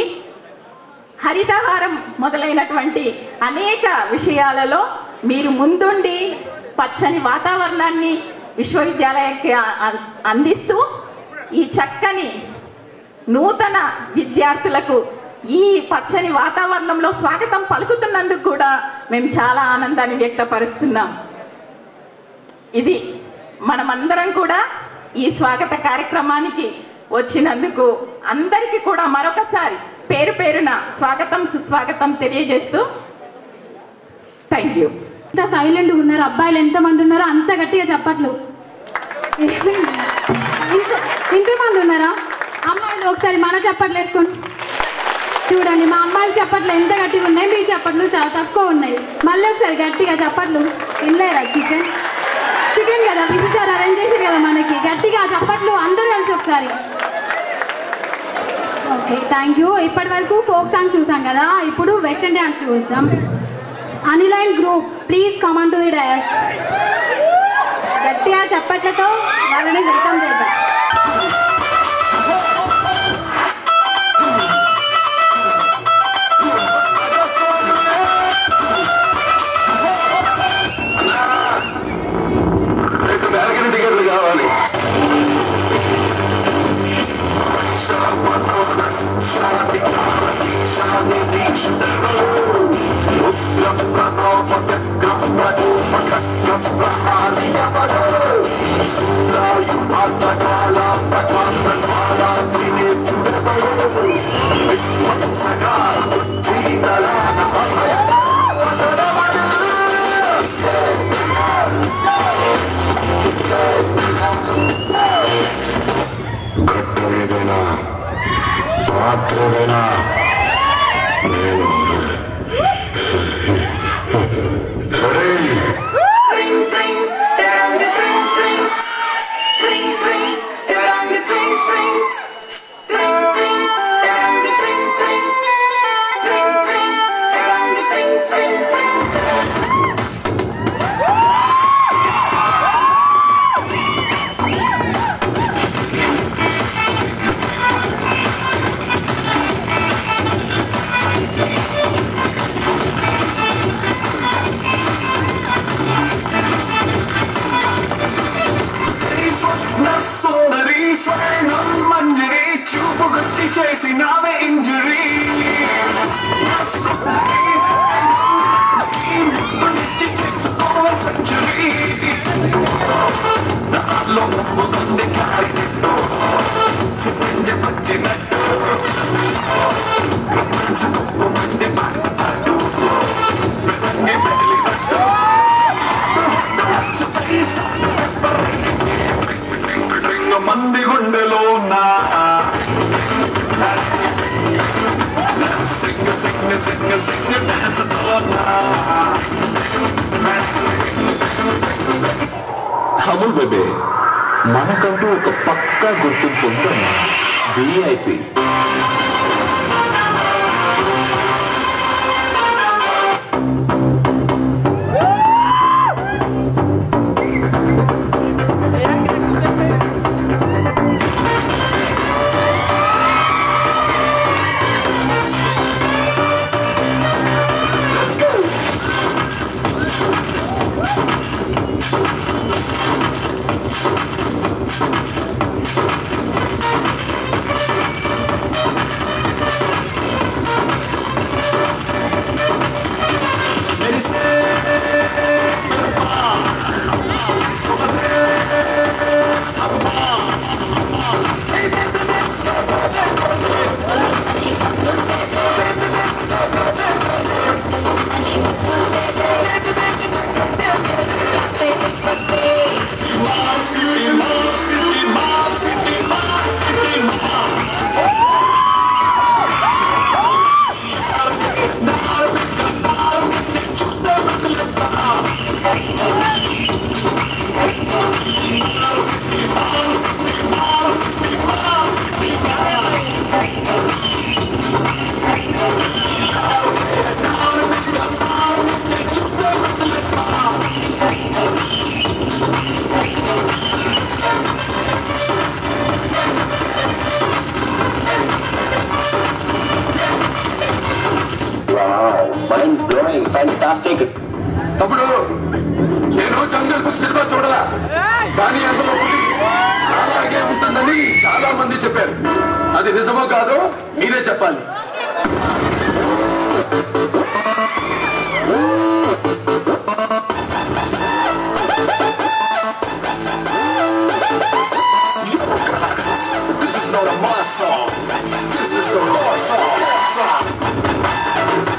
హరితహారం మొదలైనటువంటి అనేక విషయాలలో మీరు ముందుండి పచ్చని వాతావరణాన్ని విశ్వవిద్యాలయానికి అ- అ- అందిస్తూ ఈ చక్కని నూతన విద్యార్థులకు ఈ పచ్చని వాతావరణంలో స్వాగతం పలుకుతున్నందుకు కూడా మేము చాలా ఆనందాన్ని వ్యక్తపరుస్తున్నాం ఇది మనమందరం కూడా ఈ స్వాగత కార్యక్రమానికి వచ్చినందుకు అందరికీ కూడా మరొకసారి పేరు పేరున స్వాగతం సుస్వాగతం తెలియజేస్తూ థ్యాంక్ యూ ఎంత సైలెంట్ ఉన్నారు అబ్బాయిలు ఎంతమంది ఉన్నారో అంత గట్టిగా చెప్పట్లు ఇంత ఇంతమంది ఉన్నారా అమ్మాయిలు ఒకసారి మన చప్పట్లు వేసుకోండి చూడండి మా అమ్మాయిలు చప్పట్లు ఎంత గట్టిగా ఉన్నాయి మీ చప్పట్లు చాలా తక్కువ ఉన్నాయి మళ్ళీ ఒకసారి గట్టిగా చప్పట్లు వినలేరా చికెన్ చికెన్ కదా విజిటర్ అరేంజ్ చేశారు కదా మనకి గట్టిగా చప్పట్లు అందరూ కలిసి ఒకసారి ఓకే థ్యాంక్ యూ ఇప్పటి వరకు ఫోక్ సాంగ్ చూసాం కదా ఇప్పుడు వెస్టర్న్ డ్యాన్స్ చూద్దాం అనిలైన్ group please come on to the dais గట్టిగా చప్పట్లతో వాళ్ళని వెల్కమ్ చేద్దాం రేపు బ్యాల్కనీ టికెట్లు కావాలి గట్టు ఏదైనా పాత్ర ఏదైనా నేను రెడీ Thank స్వర్ణం మంజరి చూపు గుచ్చి చేసినావే ఇంజరీ సెంచురీ నాలో నమ్ముకుంది కారినట్టు సిద్ధంజ వచ్చినట్టు ప్రపంచ గొప్ప మంది పాటు వెతంగి పెళ్ళినట్టు రింగ మంది గుండెలో నా సింగ సింగ సింగ సింగ డాన్స్ అమూల్ బేబే మనకంటూ ఒక పక్కా గుర్తింపు ఉందమ్మా విఐపి మైండ్ బ్లోయింగ్ ఫ్యాంటాస్టిక్ తమ్ముడు నేను జంగల్ బుక్ సినిమా చూడలా కానీ అందులో పులి అలాగే ఉంటుందని చాలా మంది చెప్పారు అది నిజమో కాదో మీరే చెప్పాలి This is not a my song. This is the Lord song.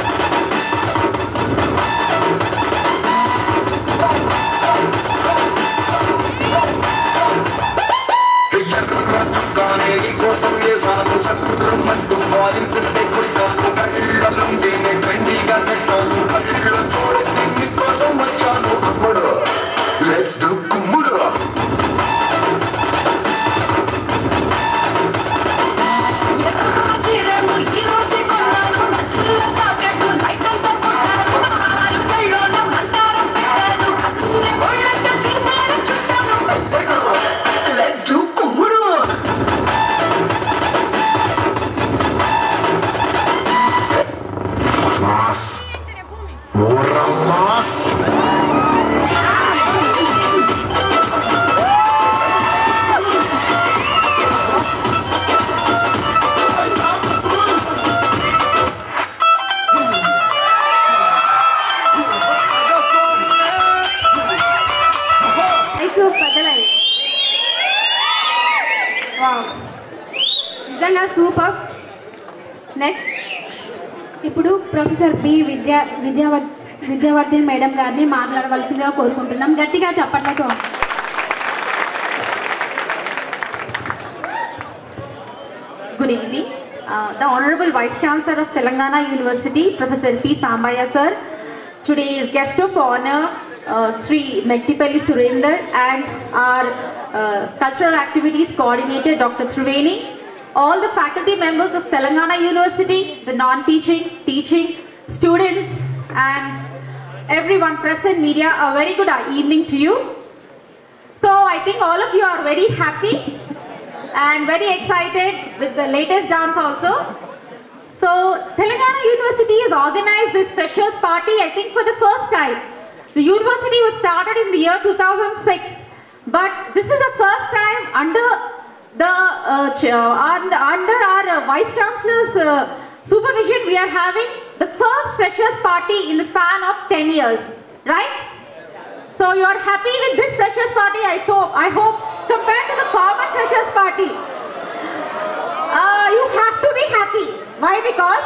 ఎర్ర చుక్కానే కోసం వేసాను సత్రమంటూ ఫారిన్స్ కొట్టాను కళ్ళలుంటేనే ట్రెండీగా పెట్టాను కళ్ళ చూడండి నీకోసం వచ్చాను అమ్ముడు లెట్స్ డు కుమ్ముడు లెట్స్ డూ కుమ్ముడు మాస్ ఊర్రా మాస్ మైక్స్ పెద్దలై వావ్ నిజంగా సూపర్ నెక్స్ట్ ఇప్పుడు ప్రొఫెసర్ బి విద్యా విద్యావర్ విద్యావర్ధిని మేడం గారిని మాట్లాడవలసిందిగా కోరుకుంటున్నాం గట్టిగా చప్పట్లతో Good evening. Uh, the Honorable Vice Chancellor of Telangana University, Professor P. Sambaya sir, today's guest of honor, uh, Sri Mektipalli Surender, and our uh, cultural activities coordinator, Dr. Triveni, all the faculty members of Telangana University, the non-teaching, teaching, students, and everyone present, media, a very good evening to you. So I think all of you are very happy and very excited with the latest dance also. So Telangana University has organized this freshers party I think for the first time. The university was started in the year 2006 but this is the first time under the uh, ch- uh, under, under our uh, vice chancellor's uh, supervision, we are having the first freshers party in the span of 10 years, right? So you are happy with this freshers party, I hope. I hope compared to the common freshers party, uh, you have to be happy. Why? Because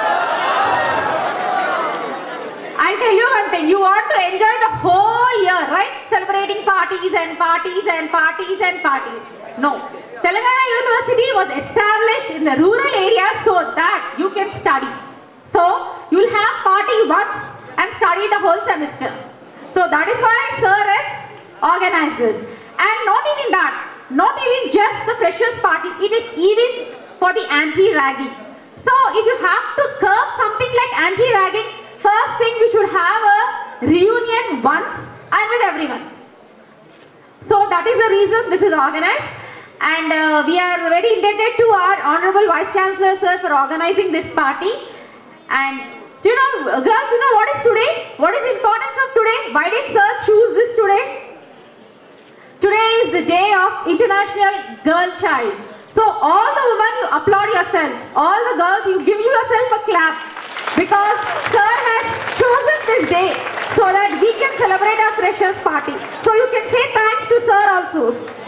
I'll tell you one thing. You want to enjoy the whole year, right? Celebrating parties and parties and parties and parties. No. Telangana University was established in the rural areas so that you can study. So you'll have party once and study the whole semester. So that is why Sir has organized this. And not even that, not even just the freshers party, it is even for the anti-ragging. So if you have to curb something like anti-ragging, first thing we should have a reunion once and with everyone. So that is the reason this is organized. And uh, we are very indebted to our Honorable Vice Chancellor sir for organizing this party. And do you know, uh, girls, you know what is today? What is the importance of today? Why did sir choose this today? Today is the day of International Girl Child. So all the women, you applaud yourself. All the girls, you give yourself a clap. Because sir has chosen this day so that we can celebrate our freshers party. So you can say thanks to sir also.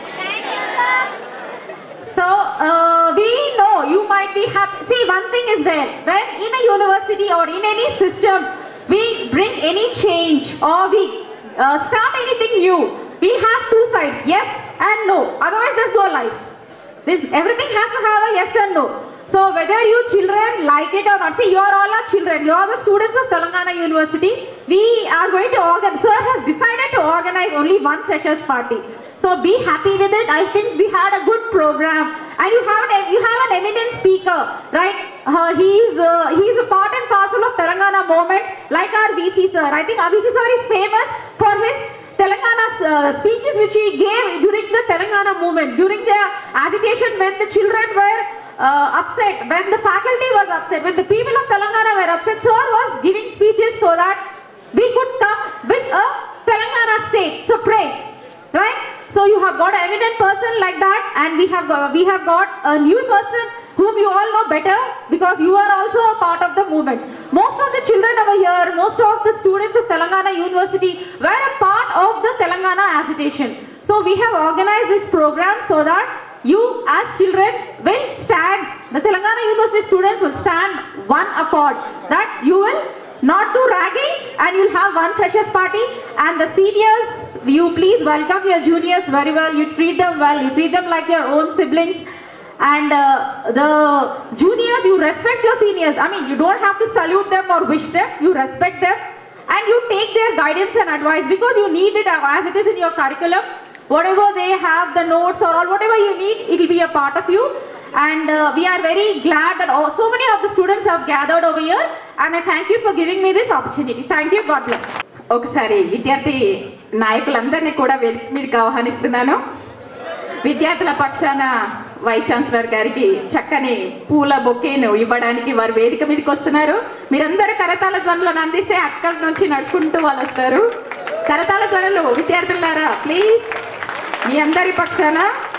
So uh, we know you might be happy. See, one thing is there. When in a university or in any system, we bring any change or we uh, start anything new, we have two sides, yes and no. Otherwise, there's no life. This, everything has to have a yes and no. So whether you children like it or not, see you are all our children, you are the students of Telangana University. We are going to organize, sir has decided to organize only one freshers party. So be happy with it. I think we had a good program, and you have an you have an eminent speaker, right? Uh, he's uh, he's a part and parcel of Telangana movement, like our VC sir. I think our VC sir is famous for his Telangana uh, speeches which he gave during the Telangana movement, during the agitation when the children were uh, upset, when the faculty was upset, when the people of Telangana were upset. Sir was giving speeches so that we could come with a Telangana state. So pray, right? So you have got an eminent person like that, and we have got, we have got a new person whom you all know better because you are also a part of the movement. Most of the children over here, most of the students of Telangana University were a part of the Telangana agitation. So we have organized this program so that you as children will stand, the Telangana University students will stand one accord that you will not do ragging and you'll have one freshers party and the seniors you please welcome your juniors very well you treat them well you treat them like your own siblings and uh, the juniors you respect your seniors i mean you don't have to salute them or wish them you respect them and you take their guidance and advice because you need it as it is in your curriculum whatever they have the notes or all whatever you need it will be a part of you and uh, we are very glad that all, so many of the students have gathered over here and i thank you for giving me this opportunity thank you god bless ఒకసారి విద్యార్థి నాయకులందరినీ కూడా వేదిక మీదకి ఆహ్వానిస్తున్నాను విద్యార్థుల పక్షాన vice chancellor గారికి చక్కని పూల బొకేను ఇవ్వడానికి వారు వేదిక మీదకి వస్తున్నారు మీరందరూ కరతాల ధ్వనులను అందిస్తే అక్కడి నుంచి నడుచుకుంటూ వాళ్ళు వస్తారు కరతాల ధ్వనులు విద్యార్థులారా ప్లీజ్ మీ అందరి పక్షాన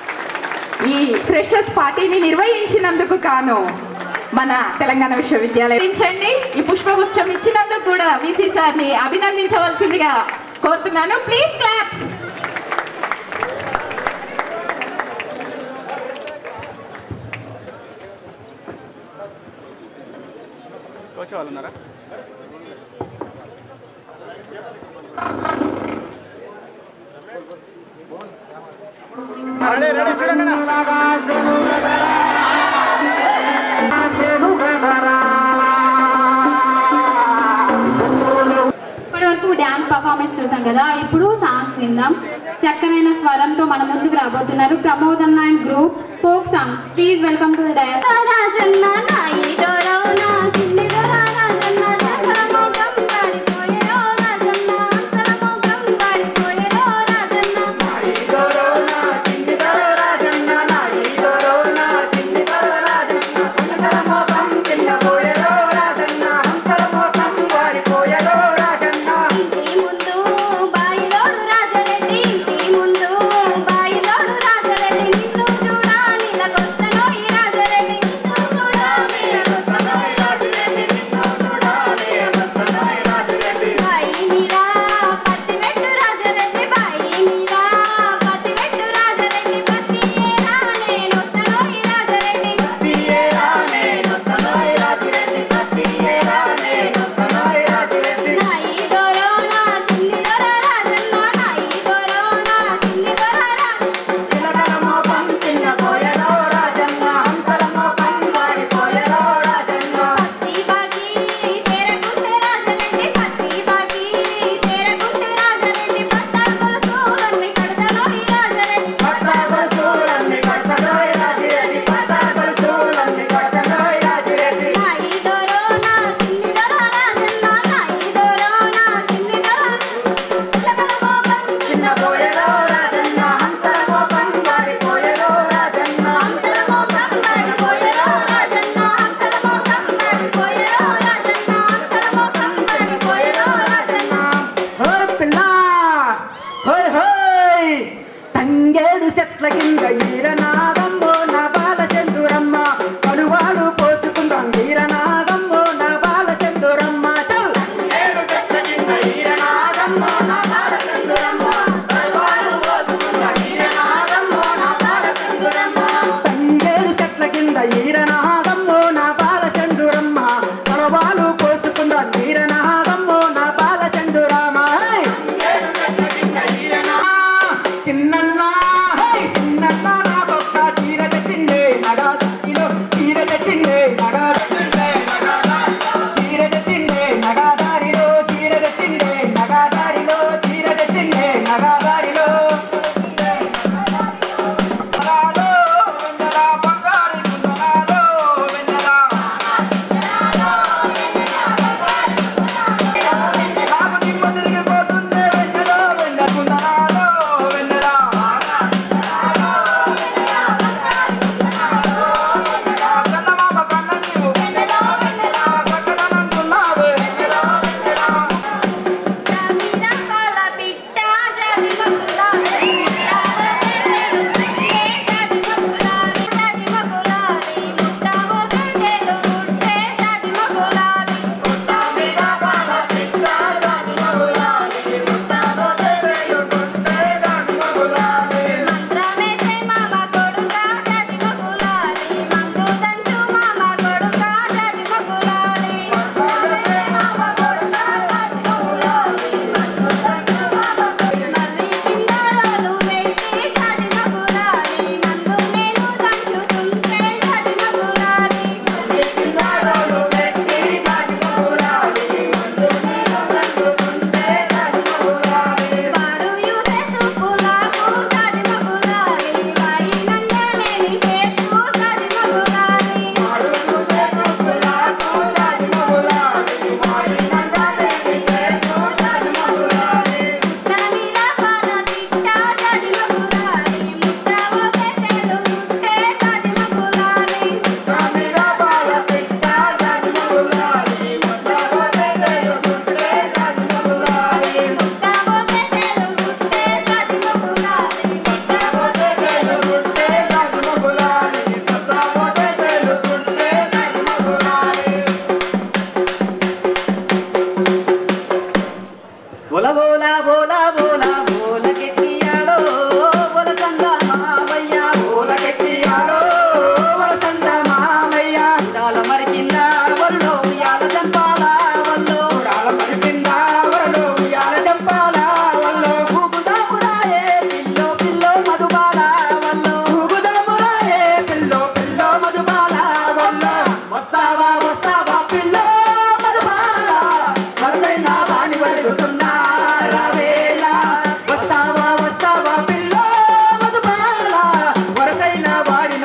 ఈ ఫ్రెషర్స్ పార్టీని నిర్వహించినందుకు కాను మన తెలంగాణ విశ్వవిద్యాలయం ఇచ్చిండి ఈ పుష్పగుచ్చం ఇచ్చినందుకు కూడా విసి సార్ని అభినందించవలసిందిగా కోరుతున్నాను ప్లీజ్ క్లాప్స్ వచ్చే వాళ్ళు ఉన్నారా రెడీ రెడీ చూడండి ఇప్పటి వరకు డ్యాన్స్ పర్ఫార్మెన్స్ చూసాం కదా ఇప్పుడు సాంగ్స్ విందాం చక్కనైన స్వరంతో మన ముందుకు రాబోతున్నారు ప్రమోద్ అన్న and group folk song please welcome to the dance ముందు బాయిలోడు రాజరెడ్డి ఇంటి ముందు బాయిలోడు రాజరెడ్డి నిన్ను చూడా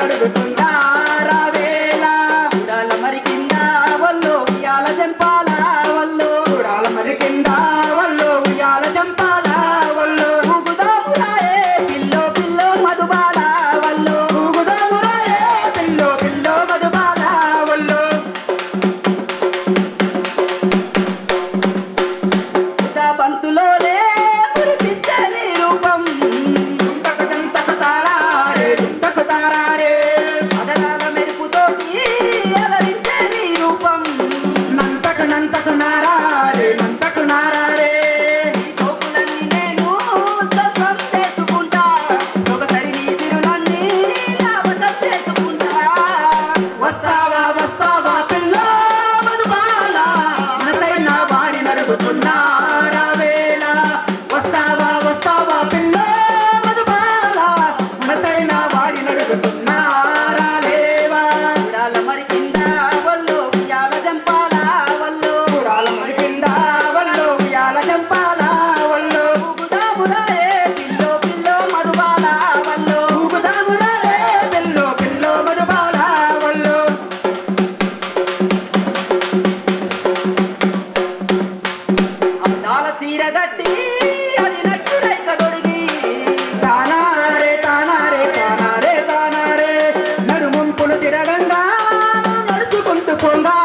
నడుగుతున్నా రావేలా చూడాల మరి కింద వల్లో ఉయ్యాల జంపాల వల్లో చూడాల మరి కింద వల్లో ఉయ్యాల చంపాల వల్లో ఊగుదామురాయే పిల్లో పిల్లో మధుబాల వల్లో ఊగుదామురాయే పిల్లో పిల్లో మధుబాల వల్లో ఉదా బంతులోనే మురిపించని రూపం తుంటకు తారారే తుంటకు తారారే అదనాల మెరుపుతోటి అలరించని రూపం నంతకు నంతకు నారారే నంతకు నారారే ఈ సోకులన్నీ నేను సొంతం చేసుకుంటా ఒకసారి నీ తిరులన్నీ నా వశం చేసుకుంటా వస్తావా వస్తావా పిల్ల మధుబాల మనసైన వాడి నడుగుతున్నా రావేళ వస్తావా వస్తావా పిల్ల మధుబాల మనసైన వాడి నడుగుతున్నా రాలేవా చూడాల మరి కింద వల్లో ఉయ్యాల జంపాల వల్లో చూడాల మరి కింద వల్లో ఉయ్యాల చంపాల వల్లో ఊగుదామురాయే పిల్లో పిల్లో మధుబాల వల్లో ఊగుదామురాలే పిల్లో పిల్లో మధుబాల వల్లో అద్దాల చీర గట్టి అది నట్టుడైక గొడిగి తానారే తానారే తానారే తానారే నడుముంపులు తిరగంగా నడుచుకుంటూ పోంగా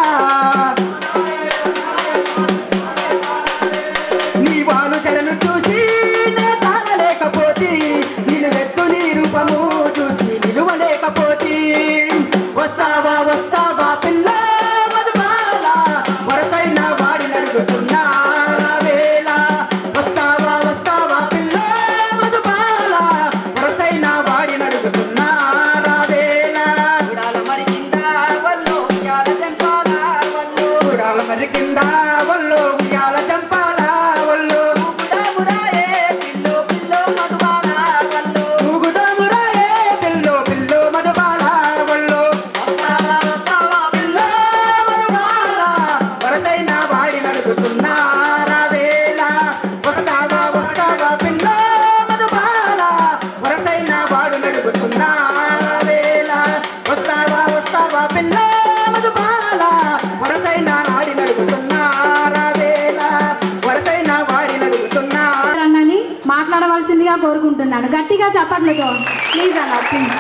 నీ వాలు చెడను చూసి నే తాగలేకపోతే నేను వెత్తు నీ రూపము చూసి నిలువలేకపోతే వస్తావా వస్తావా పిల్ల మధుబాల వరసైన వాడి నడుగుతున్నా వేళ వస్తావా వస్తావా పిల్ల మధుబాల వరసైన వాడి నడుగుతున్నా వేళ చూడాల మరి కింద వల్లో ఉయ్యాల జంపాల వల్లో చూడాల మరి కింద వల్లో ఉయ్యాల చంపాల వల్లో ఊగుదామురాయే పిల్లో పిల్లో మధుబాల వల్లో ఊగుదామురాయే పిల్లో పిల్లో మధుబాల వల్లో వస్తావా వస్తావా పిల్లో మధుబాల వరసైన వాడి నడుగుతున్నా వేళ వస్తావా వస్తావా పిల్లో మధుబాల వరసైన వాడు నడుగుతున్నా వేళ వస్తావా వస్తావా పిల్లో మధుబాల వరసైన నాడి నడుగుతున్నా వేళ వరసైన వాడి నడుగుతున్నా అన్నని మాట్లాడవలసిందిగా కోరుకుంటున్నాను గట్టిగా చప్పట్లతో ప్లీజ్ అన్న ప్లీజ్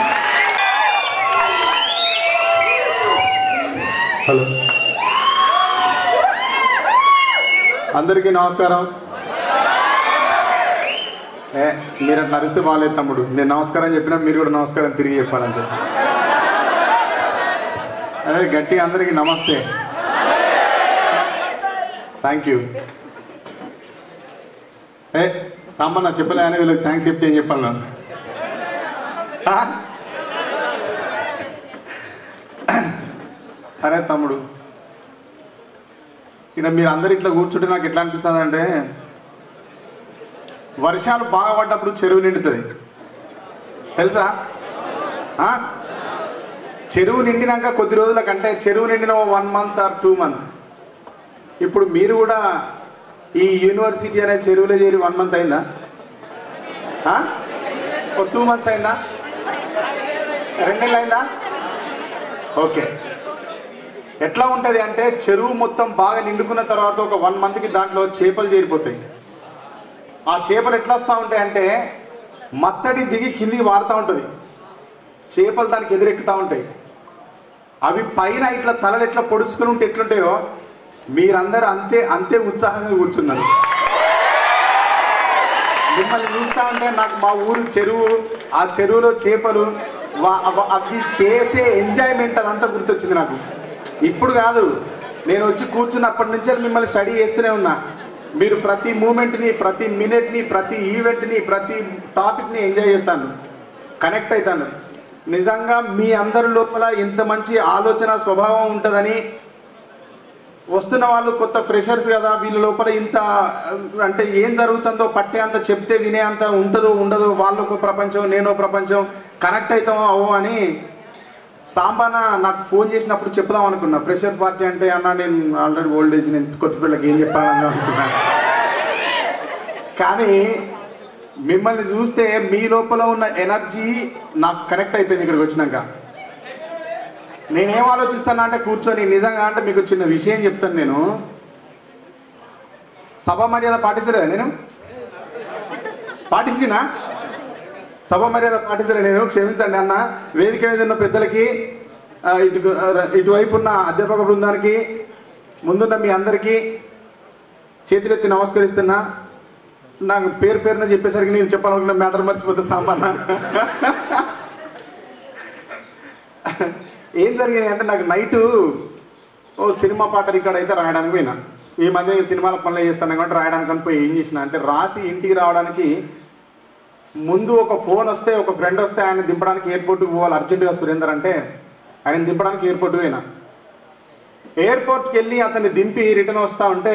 హలో అందరికీ నమస్కారం ఏ మీరు అట్లా అరిస్తే బాగాలేదు తమ్ముడు నేను నమస్కారం చెప్పినా మీరు కూడా నమస్కారం తిరిగి చెప్పాలంతే అదే గట్టిగా అందరికీ నమస్తే థ్యాంక్ యూ ఏ సామాన్ చెప్పలే అని వీళ్ళకి థ్యాంక్స్ చెప్తే ఏం చెప్పాలి నేను ఆ? సరే తమ్ముడు ఇక మీరు అందరు ఇట్లా కూర్చుంటే నాకు ఎట్లా అనిపిస్తుంది అంటే వర్షాలు బాగా పడ్డప్పుడు చెరువు నిండుతుంది తెలుసా ఆ? చెరువు నిండినాక కొద్ది రోజుల కంటే చెరువు నిండిన one month or two month ఇప్పుడు మీరు కూడా ఈ యూనివర్సిటీ అనే చెరువులో చేరి వన్ మంత్ అయిందా ఆ? ఒక టూ మంత్స్ అయిందా రెండు నెలలు అయిందా ఓకే ఎట్లా ఉంటుంది అంటే చెరువు మొత్తం బాగా నిండుకున్న తర్వాత ఒక వన్ మంత్కి దాంట్లో చేపలు చేరిపోతాయి ఆ చేపలు ఎట్లా వస్తూ ఉంటాయి అంటే మత్తడి దిగి కిందికి వారుతూ ఉంటుంది చేపలు దానికి ఎదురెక్కుతూ ఉంటాయి అవి పైన ఇట్లా తలలు ఎట్లా పొడుచుకుని ఉంటే ఎట్లుంటాయో మీరందరూ అంతే అంతే ఉత్సాహంగా కూర్చున్నారు మిమ్మల్ని చూస్తా ఉంటే నాకు మా ఊరు చెరువు ఆ చెరువులో చేపలు వా- అవ- అవి చేసే ఎంజాయ్మెంట్ అదంతా గుర్తొచ్చింది నాకు ఇప్పుడు కాదు నేను వచ్చి కూర్చున్నప్పటి నుంచే మిమ్మల్ని స్టడీ చేస్తూనే ఉన్నా మీరు ప్రతి మూమెంట్ని ప్రతి మినిట్ని ప్రతి ఈవెంట్ని ప్రతి టాపిక్ని ఎంజాయ్ చేస్తాను కనెక్ట్ అవుతాను నిజంగా మీ అందరి లోపల ఇంత మంచి ఆలోచన స్వభావం ఉంటుందని వస్తున్న వాళ్ళు కొత్త ఫ్రెషర్స్ కదా వీళ్ళ లోపల ఇంత అంటే ఏం జరుగుతుందో పట్టే అంత చెప్తే వినే అంత ఉంటుందో ఉండదో వాళ్ళు ఒక ప్రపంచం నేను ఒక ప్రపంచం కనెక్ట్ అవుతామో అవో అని సాంబాన నాకు ఫోన్ చేసినప్పుడు చెప్దాం అనుకున్నా ఫ్రెషర్ పార్టీ అంటే అన్న నేను ఆల్రెడీ ఓల్డ్ ఏజ్ నేను కొత్త పిల్లలకి ఏం చెప్పాలని అనుకున్నా కానీ మిమ్మల్ని చూస్తే మీ లోపల ఉన్న ఎనర్జీ నాకు కనెక్ట్ అయిపోయింది ఇక్కడికి వచ్చినాక నేనేం ఆలోచిస్తానా అంటే కూర్చొని నిజంగా అంటే మీకు చిన్న విషయం చెప్తాను నేను సభ మర్యాద పాటించలేదా నేను పాటించినా సభ మర్యాద పాటించలే నేను క్షమించండి అన్న వేదిక మీద ఉన్న పెద్దలకి ఆ, ఇటు ఆ, ఇటువైపు ఉన్న అధ్యాపక బృందానికి ముందున్న మీ అందరికీ చేతులెత్తి నమస్కరిస్తున్నా నాకు పేరు పేరున చెప్పేసరికి నేను చెప్పాలనుకున్న మ్యాటర్ మర్చిపోతే సామాన్న ఏం జరిగింది అంటే నాకు నైటు ఓ సినిమా పాట రికార్డ్ అయితే రాయడానికి పోయినా ఈ మధ్య ఈ సినిమాల పనులు చేస్తాను కాబట్టి రాయడానికి అని పోయి ఏం చేసిన అంటే రాసి ఇంటికి రావడానికి ముందు ఒక ఫోన్ వస్తే ఒక ఫ్రెండ్ వస్తే ఆయన దింపడానికి ఎయిర్పోర్ట్కి పోవాలి అర్జెంటుగా సురేందర్ అంటే ఆయన దింపడానికి ఎయిర్పోర్ట్ పోయినా ఎయిర్పోర్ట్కి వెళ్ళి అతన్ని దింపి రిటర్న్ వస్తా ఉంటే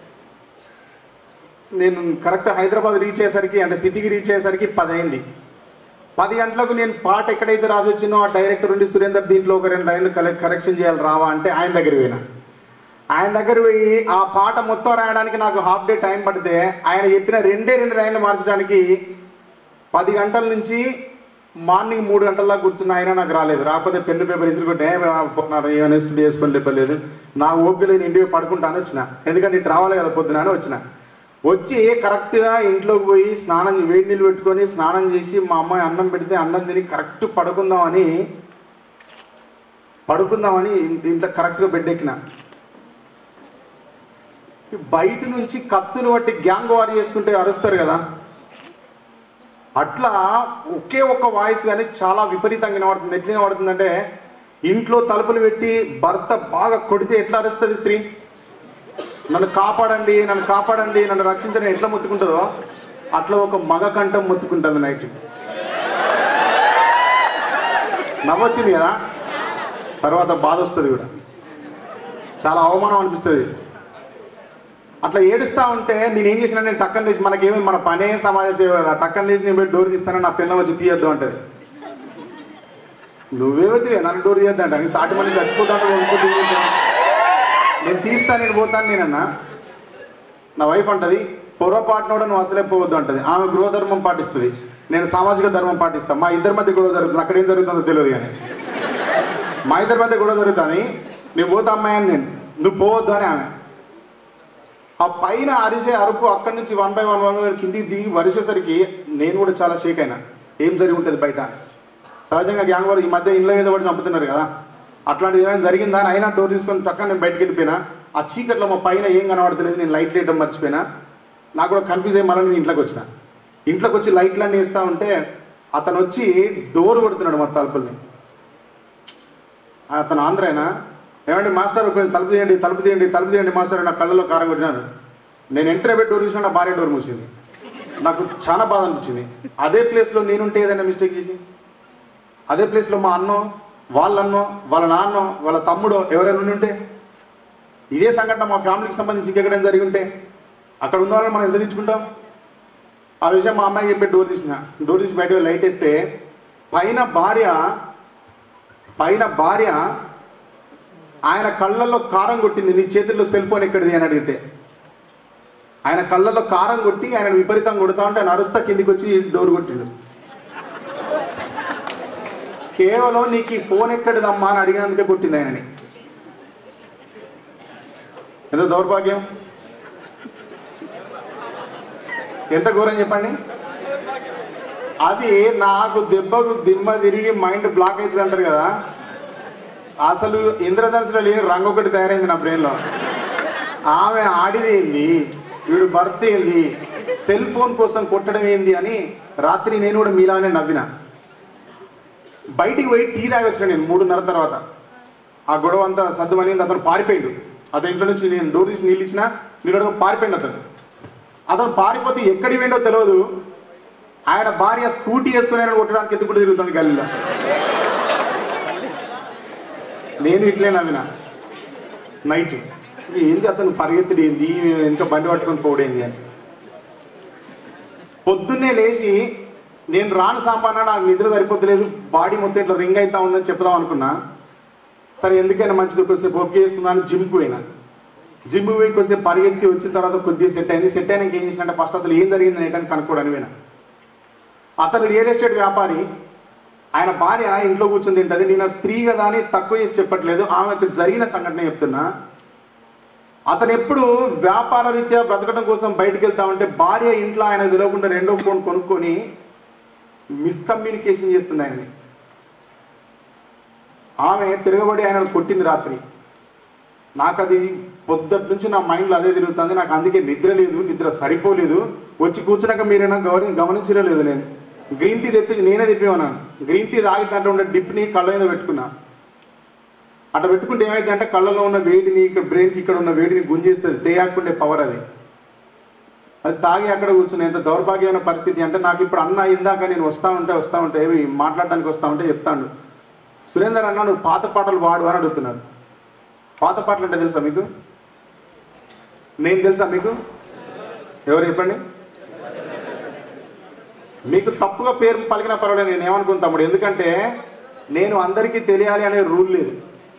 నేను కరెక్ట్ హైదరాబాద్ రీచ్ అయ్యేసరికి అంటే సిటీకి రీచ్ అయ్యేసరికి పది అయింది పది గంటలకు నేను పాట ఎక్కడైతే రాసి వచ్చినో ఆ డైరెక్టర్ ఉండి సురేందర్ దీంట్లో ఒక రెండు లైన్లు కలె కరెక్షన్ చేయాలి రావా అంటే ఆయన దగ్గర పోయినా ఆయన దగ్గర పోయి ఆ పాట మొత్తం రాయడానికి నాకు హాఫ్ డే టైం పడితే ఆయన చెప్పిన రెండే రెండు లైన్లు మార్చడానికి పది గంటల నుంచి మార్నింగ్ మూడు గంటల దాకా కూర్చున్న ఆయన నాకు రాలేదు రాకపోతే పెన్ను పేపర్ ఇసురుకుంటే ఏమైనా స్టడీ చేసుకొని చెప్పలేదు నా ఓపిక లేని ఇంటికి పడుకుంటాను వచ్చిన ఎందుకంటే ఇటు రావాలి కదా పొద్దున అని వచ్చిన వచ్చి కరెక్ట్గా ఇంట్లోకి పోయి స్నానం వేడి నీళ్ళు పెట్టుకొని స్నానం చేసి మా అమ్మాయి అన్నం పెడితే అన్నం తిని కరెక్ట్ పడుకుందామని పడుకుందామని ఇన్- ఇంట్లో కరెక్ట్గా బెడ్ ఎక్కిన బయట నుంచి కత్తులు పట్టి గ్యాంగ్ వారి చేసుకుంటే అరుస్తారు కదా అట్లా ఒకే ఒక్క వాయిస్ కానీ చాలా విపరీతంగా వినబడుతుంది ఎట్లా వినబడుతుందంటే ఇంట్లో తలుపులు పెట్టి భర్త బాగా కొడితే ఎట్లా అరుస్తుంది స్త్రీ నన్ను కాపాడండి నన్ను కాపాడండి నన్ను రక్షించండి ఎట్లా మొత్తుకుంటుందో అట్లా ఒక మగ కంఠం మొత్తుకుంటుంది నైట్ నవ్వొచ్చింది కదా తర్వాత బాధ వస్తుంది కూడా చాలా అవమానం అనిపిస్తుంది అట్లా ఏడుస్తా ఉంటే నేను ఏం చేసినా నేను టక్కన లేచి మనకేమి మన పనే సమాజ సేవ కదా టక్కన లేచి నేను పోయి డోర్ తీస్తానని నా పిల్లలు వచ్చి తీయొద్దు అంటది నువ్వేవతివే నన్ను డోర్ తీయొద్దు అంట నేను సాటి మళ్ళీ చచ్చిపోతాను ఇంకోటి ఏం చేద్దాం? నేను తీస్తా నేను పోతాను నేనన్నా నా వైఫ్ అంటది పొరపాటున కూడా నువ్వు అసలే పోవద్దు అంటది ఆమె గృహధర్మం పాటిస్తుంది నేను సామాజిక ధర్మం పాటిస్తాను మా ఇద్దరి మధ్య గొడవ జరుగుతుంది అక్కడ ఏం జరుగుతుందో తెలియదు కానీ మా ఇద్దరి మధ్య గొడవ జరుగుతుంది నేను పోతా అమ్మాయి అని నేను నువ్వు పోవద్దు అని ఆమె ఆ పైన అరిసే అరుపు అక్కడి నుంచి one by one one by కిందికి దిగి వరిసేసరికి నేను కూడా చాలా షేక్ అయినా ఏం జరిగి ఉంటుంది బయట సహజంగా గ్యాంగ్ వారు ఈ మధ్య ఇండ్ల మీద పడి చంపుతున్నారు కదా అట్లాంటిది ఏమైనా జరిగిందా అని అయినా డోర్ తీసుకొని చక్కగా నేను బయటకు వెళ్ళిపోయినా ఆ చీకట్లో మా పైన ఏం కనబడతలేదు నేను లైట్ వేయడం మర్చిపోయినా నాకు కూడా కన్ఫ్యూజ్ అయ్యి మళ్ళీ నేను ఇంట్లోకి వచ్చిన ఇంట్లోకి వచ్చి లైట్లన్నీ వేస్తూ ఉంటే అతను వచ్చి డోర్ కొడుతున్నాడు మా తలుపుల్ని అతను ఆంధ్రైనా ఏమండి మాస్టర్ కొంచెం తలుపు తీయండి తలుపు తీయండి తలుపు తీయండి మాస్టర్ నా కళ్ళలో కారం కొట్టినాను నేను ఎంటర్ అయిపోయి డోర్ చూసిన నా భార్య డోర్ మూసింది నాకు చాలా బాధ అనిపించింది అదే ప్లేస్లో నేనుంటే ఏదైనా మిస్టేక్ చేసి అదే ప్లేస్లో మా అన్నో వాళ్ళ అన్నో వాళ్ళ నాన్నో వాళ్ళ తమ్ముడో ఎవరైనా ఉండి ఉంటే ఇదే సంఘటన మా ఫ్యామిలీకి సంబంధించి ఇంకెక్కడైనా జరిగి ఉంటే అక్కడ ఉన్న వాళ్ళని మనం ఎంత తెచ్చుకుంటాం ఆ విషయం మా అమ్మాయికి చెప్పి డోర్ తీసిన డోర్ తీసి బయట లైట్ వేస్తే పైన భార్య పైన భార్య ఆయన కళ్ళల్లో కారం కొట్టింది నీ చేతుల్లో సెల్ ఫోన్ ఎక్కడిది అని అడిగితే ఆయన కళ్ళల్లో కారం కొట్టి ఆయన విపరీతం కొడతా ఉంటే ఆయన అరుస్తా కిందికి వచ్చి డోర్ కొట్టిండు కేవలం నీకు ఈ ఫోన్ ఎక్కడిదమ్మా అని అడిగినందుకే కొట్టింది ఆయనని ఎంత దౌర్భాగ్యం ఎంత ఘోరం చెప్పండి అది నాకు దెబ్బకు దిమ్మ తిరిగి మైండ్ బ్లాక్ అవుతుంది అంటారు కదా అసలు ఇంద్రధనుసులో లేని రంగు ఒకటి తయారైంది నా బ్రెయిన్లో ఆమె ఆడిది ఏంది వీడు భర్త ఏంది సెల్ ఫోన్ కోసం కొట్టడం ఏంది అని రాత్రి నేను కూడా మీలానే నవ్విన బయటికి పోయి టీ తాగి వచ్చిన నేను మూడున్నర తర్వాత ఆ గొడవ అంతా సర్దుమని అతను పారిపోయిండు అతని ఇంట్లో నుంచి నేను డోర్ తీసి నీళ్ళు ఇచ్చిన నేను పారిపోయిండు అతను అతను పారిపోతే ఎక్కడికి పోయిండో తెలియదు ఆయన భార్య స్కూటీ వేసుకుని ఆయన కొట్టడానికి ఎందుకు కూడా తిరుగుతుంది గల్లీలో నేను ఇట్లే నవ్విన నైట్ ఏంది అతను పరిగెత్తుడు ఏంది ఇంకా బండి పట్టుకొని పోవడేంది అని పొద్దున్నే లేచి నేను రాను సాంబానా నాకు నిద్ర సరిపోతలేదు బాడీ మొత్తం ఇట్లా రింగ్ అవుతా ఉందని చెప్దాం అనుకున్నా సరే ఎందుకైనా మంచిది కొద్దిసేపు ఓకే చేసుకుందామని జిమ్కి పోయినా జిమ్ పోయి కొద్దిసేపు పరిగెత్తి వచ్చిన తర్వాత కొద్దిగా సెట్ అయింది సెట్ అయినాక ఏం చేసినంటే ఫస్ట్ అసలు ఏం జరిగింది అనేటాన్ని కనుక్కోవడానికి పోయినా అతను రియల్ ఎస్టేట్ వ్యాపారి ఆయన భార్య ఇంట్లో కూర్చొని తింటది నేను స్త్రీ కదా అని తక్కువ చేసి చెప్పట్లేదు ఆమెకు జరిగిన సంఘటన చెప్తున్నా అతను ఎప్పుడు వ్యాపార రీత్యా బ్రతకడం కోసం బయటకు వెళ్తా ఉంటే భార్య ఇంట్లో ఆయన తెలియకుండా రెండో ఫోన్ కొనుక్కొని మిస్కమ్యూనికేషన్ చేస్తుంది ఆయనని ఆమె తిరగబడి ఆయన కొట్టింది రాత్రి నాకు అది పొద్దుటి నుంచి నా మైండ్లో అదే తిరుగుతుంది నాకు అందుకే నిద్ర లేదు నిద్ర సరిపోలేదు వచ్చి కూర్చున్నాక మీరైనా గమని గమనించడం లేదు నేను గ్రీన్ టీ తెప్పి నేనే తెప్పిమన్నాను గ్రీన్ టీ తాగి దాంట్లో ఉన్న డిప్ని కళ్ళ మీద పెట్టుకున్నా అట్లా పెట్టుకుంటే ఏమైంది అంటే కళ్ళలో ఉన్న వేడిని ఇక్కడ బ్రెయిన్కి ఇక్కడ ఉన్న వేడిని గుంజేస్తుంది తేయాకుండే పవర్ అది అది తాగి అక్కడ కూర్చుని ఎంత దౌర్భాగ్యమైన పరిస్థితి అంటే నాకు ఇప్పుడు అన్న ఇందాక నేను వస్తా ఉంటే వస్తా ఉంటే ఏవి మాట్లాడడానికి వస్తా ఉంటే చెప్తాను సురేందర్ అన్న నువ్వు పాత పాటలు వాడు అని అడుగుతున్నాను పాత పాటలు అంటే తెలుసా మీకు నేను తెలుసా మీకు ఎవరు చెప్పండి మీకు తప్పుగా పేరు పలికిన పర్వాలేదు నేను ఏమనుకుని తమ్ముడు ఎందుకంటే నేను అందరికీ తెలియాలి అనే రూల్ లేదు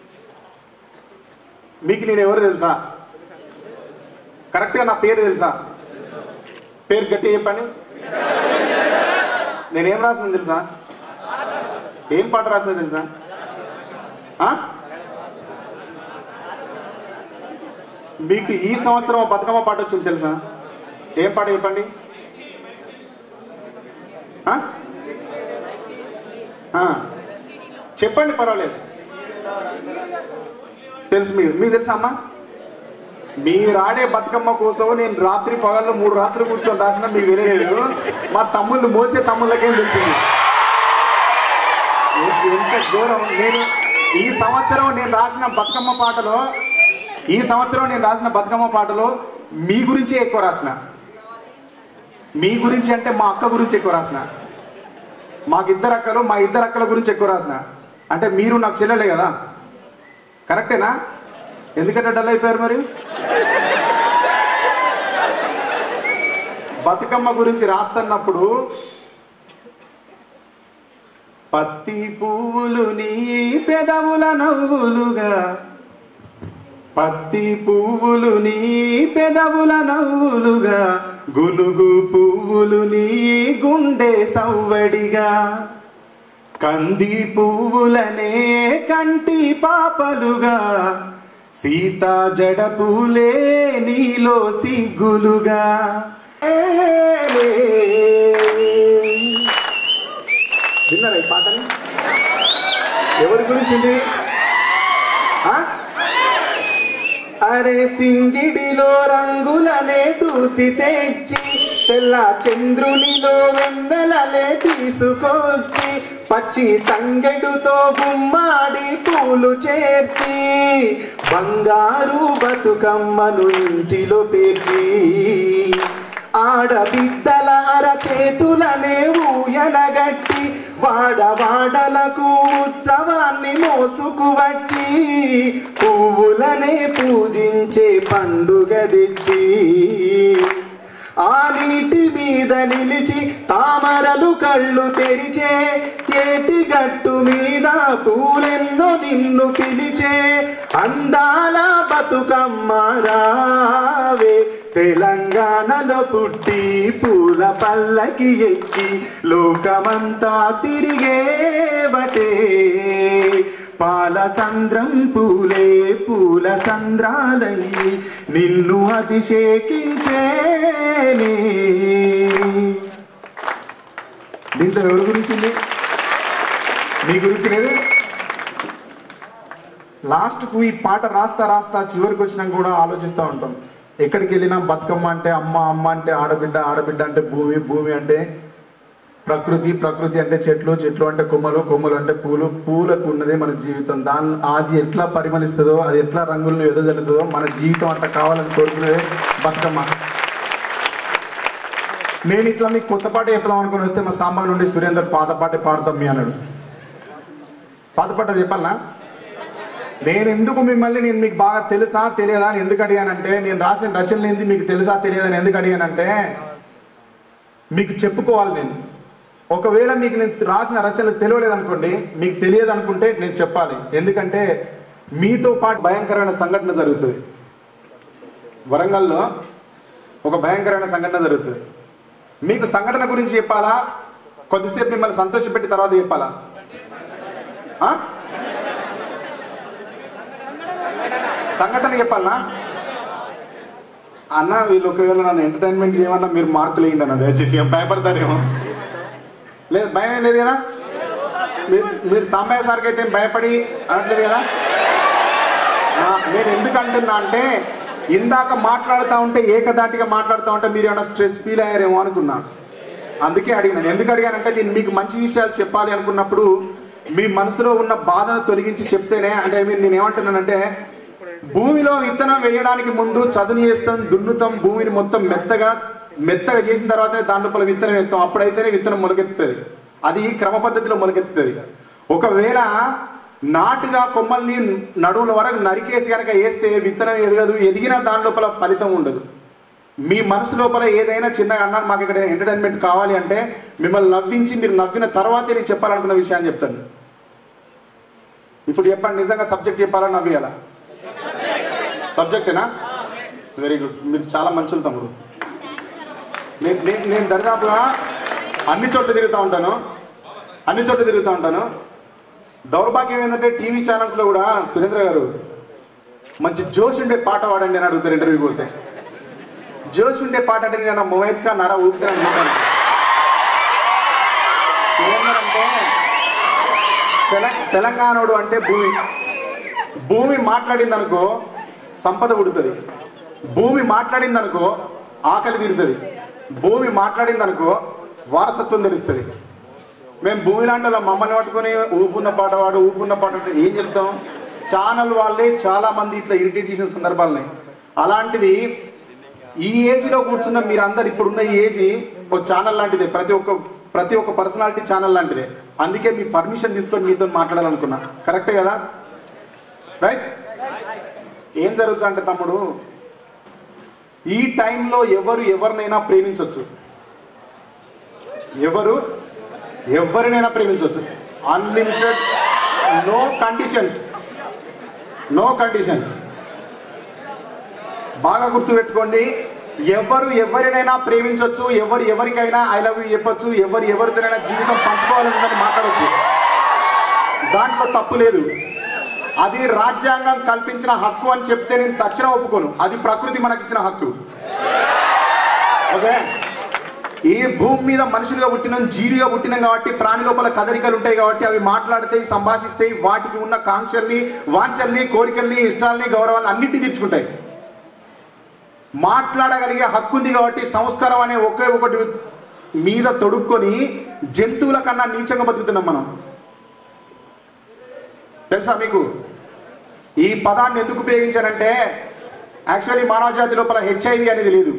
మీకు నేను ఎవరు తెలుసా కరెక్ట్గా నా పేరు తెలుసా పేరు గట్టి చెప్పండి నేనేం రాసిన తెలుసా ఏం పాట రాసిన తెలుసా ఆ? మీకు ఈ సంవత్సరం బతుకమ్మ పాట వచ్చింది తెలుసా ఏం పాట చెప్పండి ఆ? ఆ. చెప్పండి పర్వాలేదు తెలుసు మీరు మీకు తెలుసా అమ్మా మీరు ఆడే బతుకమ్మ కోసం నేను రాత్రి పగళ్ళు మూడు రాత్రులు కూర్చొని రాసిన మీకు తెలియలేదు మా తమ్ముళ్ళు మోసే తమ్ముళ్ళకేం తెలిసింది ఎంత- ఎంత ఘోరం నేను ఈ సంవత్సరం నేను రాసిన బతుకమ్మ పాటలో ఈ సంవత్సరం నేను రాసిన బతుకమ్మ పాటలో మీ గురించే ఎక్కువ రాసిన మీ గురించి అంటే మా అక్క గురించి ఎక్కువ రాసిన మాకు ఇద్దరు అక్కలు మా ఇద్దరు అక్కల గురించి ఎక్కువ రాసిన అంటే మీరు నాకు చెల్లెలే కదా కరెక్టేనా ఎందుకంటే డల్ అయిపోయారు మరి బతుకమ్మ గురించి రాస్తున్నప్పుడు పత్తి పువ్వులు నీ పెదవుల నవ్వులుగా పత్తి పువ్వులు నీ పెదవుల నవ్వులుగా గునుగు పువ్వులు నీ గుండె సవ్వడిగా కంది పువ్వులనే కంటి పాపలుగా సీతా జడ పూలే నీలో సిగ్గులుగా ఏలే. విన్నారా ఈ పాటని ఎవరి గురించి ఇది? ఆ అరే సింగిడిలో రంగులనే దూసి తెచ్చి తెల్ల చంద్రునిలో వెన్నెలలే తీసుకొచ్చి పచ్చి తంగెడుతో గుమ్మాడి పూలు చేర్చి బంగారు బతుకమ్మను ఇంటిలో పేర్చి ఆడబిడ్డల అరచేతులనే ఊయలగట్టి వాడవాడలకు ఉత్సవాన్ని మోసుకు వచ్చి పువ్వులనే పూజించే పండుగ తెచ్చి ఆ నీటి మీద నిలిచి తామరలు కళ్ళు తెరిచే ఏటి గట్టు మీద పూలెన్నో నిన్ను పిలిచే అందాల బతుకమ్మ రావే తెలంగాణలో పుట్టి పూల పల్లకి ఎక్కి లోకమంతా తిరిగేవటే పాల సంద్రం పూలే పూల సంద్రాలయ్యి నిన్ను అభిషేకించేనే దీంట్లో ఎవరి గురించి ఉంది? మీ గురించి లేదు లాస్ట్కు ఈ పాట రాస్తా రాస్తా చివరికి వచ్చినా కూడా ఆలోచిస్తూ ఉంటాం ఎక్కడికి వెళ్ళినా బతుకమ్మ అంటే అమ్మ అమ్మ అంటే ఆడబిడ్డ ఆడబిడ్డ అంటే భూమి భూమి అంటే ప్రకృతి ప్రకృతి అంటే చెట్లు చెట్లు అంటే కొమ్మలు కొమ్మలు అంటే పూలు పూలకు ఉన్నదే మన జీవితం దాని అది ఎట్లా పరిమళిస్తుందో అది ఎట్లా రంగులను ఎదజల్లుతుందో మన జీవితం అంత కావాలని కోరుకునేదే బతుకమ్మ నేను ఇట్లా మీకు కొత్త పాట చెప్దాం అనుకుని వస్తే మా సాంబార్ నుండి సురేందర్ పాత పాటే పాడతాం మీ అన్నాడు పాత పాట చెప్పాలనా నేను ఎందుకు మిమ్మల్ని నేను మీకు బాగా తెలుసా తెలియదా అని ఎందుకు అడిగానంటే నేను రాసిన రచనలు ఏంది మీకు తెలుసా తెలియదని ఎందుకు అడిగానంటే మీకు చెప్పుకోవాలి నేను ఒకవేళ మీకు నేను రాసిన రచనలు తెలియలేదు అనుకోండి మీకు తెలియదు అనుకుంటే నేను చెప్పాలి ఎందుకంటే మీతో పాటు భయంకరమైన సంఘటన జరుగుతుంది వరంగల్లో ఒక భయంకరమైన సంఘటన జరుగుతుంది మీకు సంఘటన గురించి చెప్పాలా కొద్దిసేపు మిమ్మల్ని సంతోషపెట్టి తర్వాత చెప్పాలా ఆ? సంఘటన చెప్పాలనా అన్న వీళ్ళు ఒకవేళ నన్ను ఎంటర్టైన్మెంట్ చేయమన్నా మీరు మార్కులు వేయండి అన్న దయచేసి ఏం భయపడతారేమో లేదు భయం ఏం లేదు కదా మీరు మీరు సాంబయ్య సార్కి అయితే ఏం భయపడి అనట్లేదు కదా ఆ, నేను ఎందుకు అంటున్నా అంటే ఇందాక మాట్లాడుతూ ఉంటే ఏకదాటిగా మాట్లాడుతూ ఉంటే మీరు ఏమైనా స్ట్రెస్ ఫీల్ అయ్యారేమో అనుకున్నా అందుకే అడిగినాను ఎందుకు అడిగానంటే నేను మీకు మంచి విషయాలు చెప్పాలి అనుకున్నప్పుడు మీ మనసులో ఉన్న బాధను తొలగించి చెప్తేనే అంటే మీరు నేను ఏమంటున్నానంటే భూమిలో విత్తనం వేయడానికి ముందు చదును చేస్తాం దున్నుతాం భూమిని మొత్తం మెత్తగా మెత్తగా చేసిన తర్వాతనే దాని లోపల విత్తనం వేస్తాం అప్పుడైతేనే విత్తనం మొలకెత్తుతుంది అది క్రమ పద్ధతిలో మొలకెత్తుతుంది ఒకవేళ నాటుగా కొమ్మల్ని నడువుల వరకు నరికేసి కనుక వేస్తే విత్తనం ఎదగదు ఎదిగిన దాని లోపల ఫలితం ఉండదు మీ మనసు లోపల ఏదైనా చిన్నగా అన్నారు మాకు ఇక్కడ ఎంటర్టైన్మెంట్ కావాలి అంటే మిమ్మల్ని నవ్వించి మీరు నవ్విన తర్వాతే నేను చెప్పాలనుకున్న విషయాన్ని చెప్తాను ఇప్పుడు చెప్పండి నిజంగా సబ్జెక్ట్ చెప్పాలా నవ్వేయాలా సబ్జెక్టేనా వెరీ గుడ్ మీరు చాలా మంచులు తమ్ముడు నేను నేను- నేను దరిదాపుగా అన్ని చోట్ల తిరుగుతూ ఉంటాను అన్ని చోట్ల తిరుగుతూ ఉంటాను దౌర్భాగ్యం ఏంటంటే టీవీ ఛానల్స్లో కూడా సురేంద్ర గారు మంచి జోష్ ఉండే పాట పాడండి అని అడుగుతారు ఇంటర్వ్యూ పోతే జోష్ ఉండే పాట అంటే నేను మొమైత్ కా నర ఊపుతాను అనుకుంటాను సురేందర్ అంటే తెల- తెలంగాణోడు అంటే భూమి భూమి మాట్లాడింది అనుకో సంపద ఉడుతుంది భూమి మాట్లాడింది అనుకో ఆకలి తీరుతుంది భూమి మాట్లాడింది అనుకో వారసత్వం తెలుస్తుంది మేము భూమి లాంటి వాళ్ళ మమ్మల్ని పట్టుకొని ఊపున్న పాట వాడు ఊపున్న పాట అంటే ఏం చెప్తాం ఛానల్ వాళ్ళే చాలా మంది ఇట్లా ఇరిటేట్ చేసిన సందర్భాలని అలాంటిది ఈ ఏజ్ లో కూర్చున్న మీరందరు ఇప్పుడున్న ఈ ఏజ్ ఒక ఛానల్ లాంటిదే ప్రతి ఒక్క ప్రతి ఒక్క పర్సనాలిటీ ఛానల్ లాంటిదే అందుకే మీ పర్మిషన్ తీసుకొని మీతో మాట్లాడాలనుకున్నా కరెక్టే కదా రైట్ ఏం జరుగుతుందంటే తమ్ముడు ఈ టైంలో ఎవరు ఎవరినైనా ప్రేమించవచ్చు ఎవరు ఎవరినైనా ప్రేమించవచ్చు unlimited no conditions no conditions బాగా గుర్తుపెట్టుకోండి ఎవరు ఎవరినైనా ప్రేమించవచ్చు ఎవరు ఎవరికైనా ఐ లవ్ యూ చెప్పొచ్చు ఎవరు ఎవరితోనైనా జీవితం పంచుకోవాలని మాట్లాడవచ్చు దాంట్లో తప్పు లేదు అది రాజ్యాంగం కల్పించిన హక్కు అని చెప్తే నేను చచ్చిన ఒప్పుకోను అది ప్రకృతి మనకిచ్చిన హక్కు ఓకే ఈ భూమి మీద మనుషులుగా పుట్టినాం జీవిగా పుట్టినాం కాబట్టి ప్రాణి లోపల కదలికలు ఉంటాయి కాబట్టి అవి మాట్లాడతాయి సంభాషిస్తాయి వాటికి ఉన్న కాంక్షల్ని వాంఛల్ని కోరికల్ని ఇష్టాల్ని గౌరవాన్ని అన్నింటినీ తీర్చుకుంటాయి మాట్లాడగలిగే హక్కు ఉంది కాబట్టి సంస్కారం అనే ఒకే ఒకటి మీద తొడుక్కొని జంతువుల కన్నా నీచంగా బతుకుతున్నాం మనం తెలుసా మీకు ఈ పదాన్ని ఎందుకు ఉపయోగించానంటే యాక్చువల్లీ మానవ జాతి లోపల హెచ్ఐవి అనేది లేదు